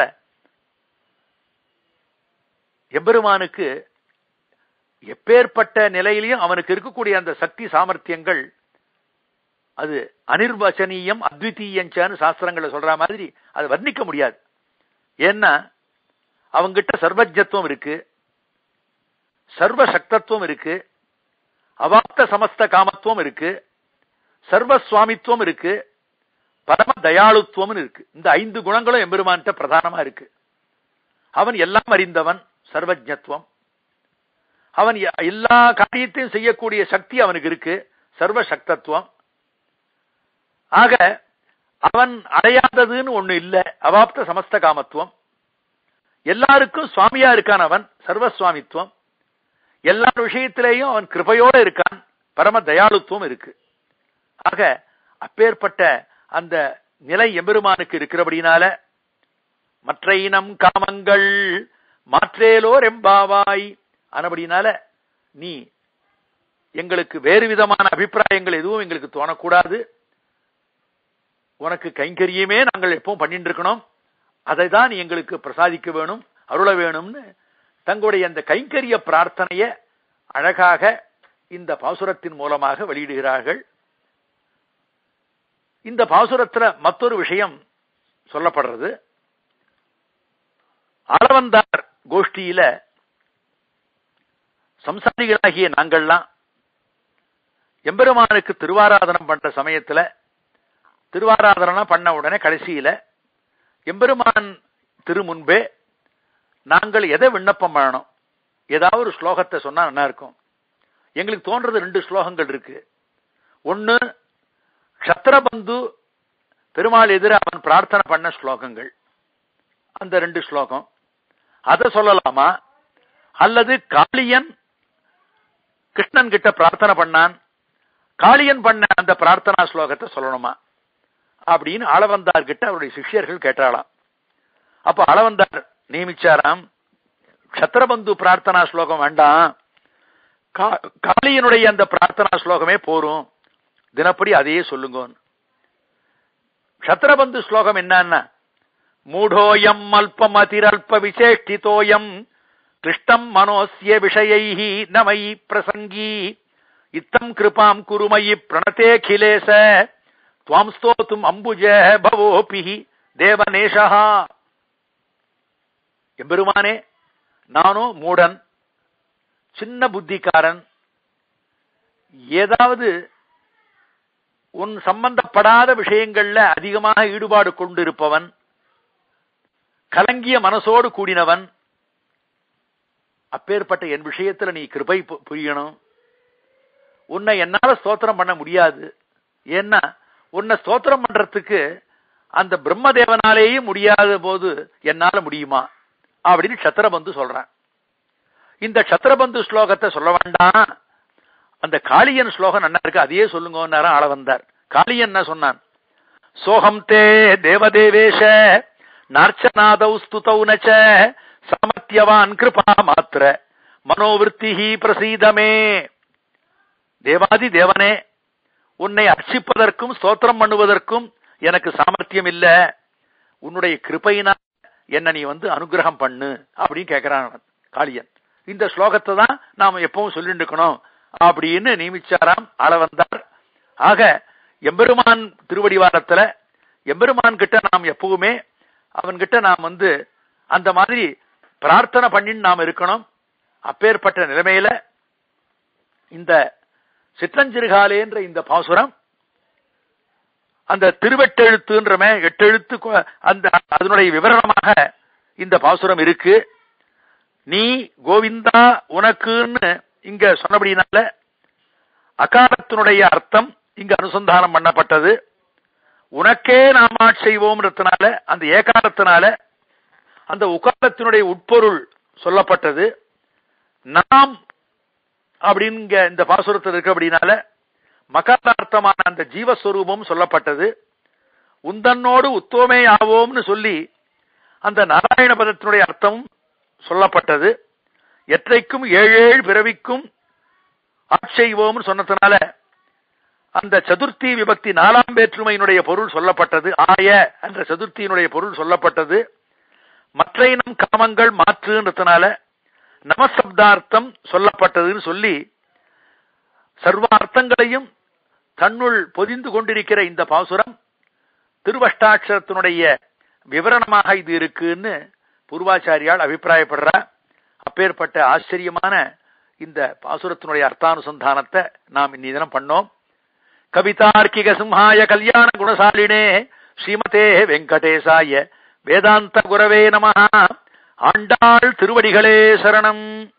எம்பெருமானுக்கு எப்பேற்பட்ட நிலையிலையும் அவனுக்கு இருக்கக்கூடிய அந்த சக்தி சாமர்த்தியங்கள் அது அனிர்வச்சனீயம் அத்விதீயஞ்சான்னு சாஸ்திரங்களை சொல்ற மாதிரி அது வர்ணிக்க முடியாது ஏன்னா அவங்கிட்ட சர்வஜத்துவம் இருக்கு சர்வ சக்தத்துவம் இருக்கு அவாப்த சமஸ்த காமத்துவம் இருக்கு சர்வ சுவாமித்துவம் இருக்கு பரம தயாளுத்துவம் இருக்கு இந்த ஐந்து குணங்களும் எம்பெருமான்கிட்ட பிரதானமா இருக்கு அவன் எல்லாம் அறிந்தவன் சர்வஜத்துவம் அவன் எல்லா காரியத்தையும் செய்யக்கூடிய சக்தி அவனுக்கு இருக்கு சர்வ சக்தத்துவம் ஆக அவன் அடையாததுன்னு ஒண்ணு இல்ல அவாப்த சமஸ்த காமத்துவம் எல்லாருக்கும் சுவாமியா இருக்கான் அவன் சர்வசுவாமித்துவம் எல்லா விஷயத்திலேயும் அவன் கிருபையோட இருக்கான் பரம தயாளுத்துவம் இருக்கு ஆக அப்பேற்பட்ட அந்த நிலை எம்பெருமானுக்கு இருக்கிறபடினால மற்ற இனம் காமங்கள் மாற்றேலோர் எம்பாவாய் ஆனபடினால நீ எங்களுக்கு வேறு விதமான அபிப்பிராயங்கள் எதுவும் எங்களுக்கு தோணக்கூடாது உனக்கு கைங்கரியமே நாங்கள் எப்பவும் பண்ணிட்டு இருக்கணும் அதை தான் நீ எங்களுக்கு பிரசாதிக்க வேணும் அருள வேணும்னு தங்களுடைய அந்த கைங்கரிய பிரார்த்தனைய அழகாக இந்த பாசுரத்தின் மூலமாக வெளியிடுகிறார்கள் இந்த பாசுரத்துல மற்றொரு விஷயம் சொல்லப்படுறது அளவந்தார் கோஷ்டியில சம்சாரிகளாகிய நாங்கள்லாம் எம்பெருமானுக்கு திருவாராதனம் பண்ற சமயத்துல திருவாராதனம் பண்ண உடனே கடைசியில எம்பெருமான் திருமுன்பே நாங்கள் எதை விண்ணப்பம் பண்ணணும் ஏதாவது ஒரு ஸ்லோகத்தை சொன்னா நல்லா இருக்கும் எங்களுக்கு தோன்றது ரெண்டு ஸ்லோகங்கள் இருக்கு ஒன்னு க்ஷத்திரபந்து பெருமாள் எதிர அவன் பிரார்த்தனை பண்ண ஸ்லோகங்கள் அந்த ரெண்டு ஸ்லோகம் அதை சொல்லலாமா அல்லது காளியன் கிருஷ்ணன் கிட்ட பிரார்த்தனை பண்ணான் காளியன் பண்ண அந்த பிரார்த்தனா ஸ்லோகத்தை சொல்லணுமா அப்படின்னு அளவந்தார் கிட்ட அவருடைய சிஷ்யர்கள் கேட்டாளாம் அப்ப அளவந்தார் நியமிச்சாராம் க்ஷத்திரபந்து பிரார்த்தனா ஸ்லோகம் வேண்டாம் காளியனுடைய அந்த பிரார்த்தனா ஸ்லோகமே போரும் தினப்படி அதையே சொல்லுங்க க்ஷத்திரபந்து ஸ்லோகம் என்னன்னா மூடோயம் அல்பம் அதிரல்ப விசேஷ்டிதோயம் கிருஷ்டம் மனோசிய விஷயை நமயி பிரசங்கி இத்தம் கிருபாம் குருமயி பிரணதேகிலேச துவாம் ஸ்தோத்தும் அம்புஜ பவோபி தேவநேஷா எம்பெருமானே நானும் மூடன் சின்ன புத்திக்காரன் ஏதாவது உன் சம்பந்தப்படாத விஷயங்கள்ல அதிகமாக ஈடுபாடு கொண்டிருப்பவன் கலங்கிய மனசோடு கூடினவன் அப்பேற்பட்ட என் விஷயத்துல நீ கிருபை புரியணும் உன்னை என்னால ஸ்தோத்திரம் பண்ண முடியாது ஏன்னா உன்னை ஸ்தோத்திரம் பண்றதுக்கு அந்த பிரம்மதேவனாலேயே முடியாத போது என்னால முடியுமா அப்படின்னு சத்திரபந்து சொல்றான் இந்த சத்திரபந்து ஸ்லோகத்தை சொல்ல வேண்டாம் அந்த காளியன் ஸ்லோகம் நல்லா இருக்கு அதையே சொல்லுங்க ஆள வந்தார் காளியன் என்ன சொன்னான் சோகம் தே தேவதேவேஷ நார்ச்சநாதௌ ஸ்துதௌ நச்ச சாமர்த்தியவான் கிருபா மாத்திர மனோவிருத்தி பிரசீதமே தேவாதி தேவனே உன்னை அர்ச்சிப்பதற்கும் ஸ்தோத்திரம் பண்ணுவதற்கும் எனக்கு சாமர்த்தியம் இல்ல உன்னுடைய கிருப்பையினால் என்ன நீ வந்து அனுகிரகம் பண்ணு அப்படின்னு கேட்கிறான் காளியன் இந்த ஸ்லோகத்தை தான் நாம எப்பவும் சொல்லிட்டு இருக்கணும் அப்படின்னு நியமிச்சாராம் ஆள வந்தார் ஆக எம்பெருமான் திருவடிவாரத்துல எம்பெருமான் கிட்ட நாம் எப்பவுமே அவன்கிட்ட நாம் வந்து அந்த மாதிரி பிரார்த்தனை பண்ணின்னு நாம் இருக்கணும் அப்பேற்பட்ட நிலைமையில இந்த சிற்றஞ்சிறுகாலேன்ற இந்த பாசுரம் அந்த திருவெட்டெழுத்துன்றமே எட்டெழுத்து கொ- அந்த அதனுடைய விவரணமாக இந்த பாசுரம் இருக்கு நீ கோவிந்தா உனக்குன்னு இங்க சொன்னபடினால அகாரத்தினுடைய அர்த்தம் இங்க அனுசந்தானம் பண்ணப்பட்டது உனக்கே நாம் செய்வோம்ன்றதுனால அந்த ஏகாரத்தினால அந்த உகாரத்தினுடைய உட்பொருள் சொல்லப்பட்டது நாம் அப்படிங்க இந்த பாசுரத்தில் இருக்க அப்படின்னால மகரார்த்தமான அந்த ஜீவஸ்வரூபம் சொல்லப்பட்டது உந்தன்னோடு உத்தோமே ஆவோம்னு சொல்லி அந்த நாராயண பதத்தினுடைய அர்த்தமும் சொல்லப்பட்டது எற்றைக்கும் ஏழேழு பிறவிக்கும் ஆட்செய்வோம்னு சொன்னதுனால அந்த சதுர்த்தி விபக்தி நாலாம் வேற்றுமையினுடைய பொருள் சொல்லப்பட்டது ஆய என்ற சதுர்த்தியினுடைய பொருள் சொல்லப்பட்டது மற்ற இனம் காமங்கள் மாற்றுன்றதுனால நமசப்தார்த்தம் சொல்லப்பட்டதுன்னு சொல்லி சர்வார்த்தங்களையும் தன்னுள் பொதிந்து கொண்டிருக்கிற இந்த பாசுரம் திருவஷ்டாட்சரத்தினுடைய விவரணமாக இது இருக்குன்னு பூர்வாச்சாரியால் அபிப்பிராயப்படுறா அப்பேற்பட்ட ஆச்சரியமான இந்த பாசுரத்தினுடைய அர்த்தானுசந்தானத்தை நாம் இன்னி தினம் பண்ணோம் கவிதார்க்கிக சிம்ஹாய கல்யாண குணசாலினே ஸ்ரீமதே வெங்கடேசாய வேதாந்த குரவே நமஹ ஆண்டாள் திருவடிகளே சரணம்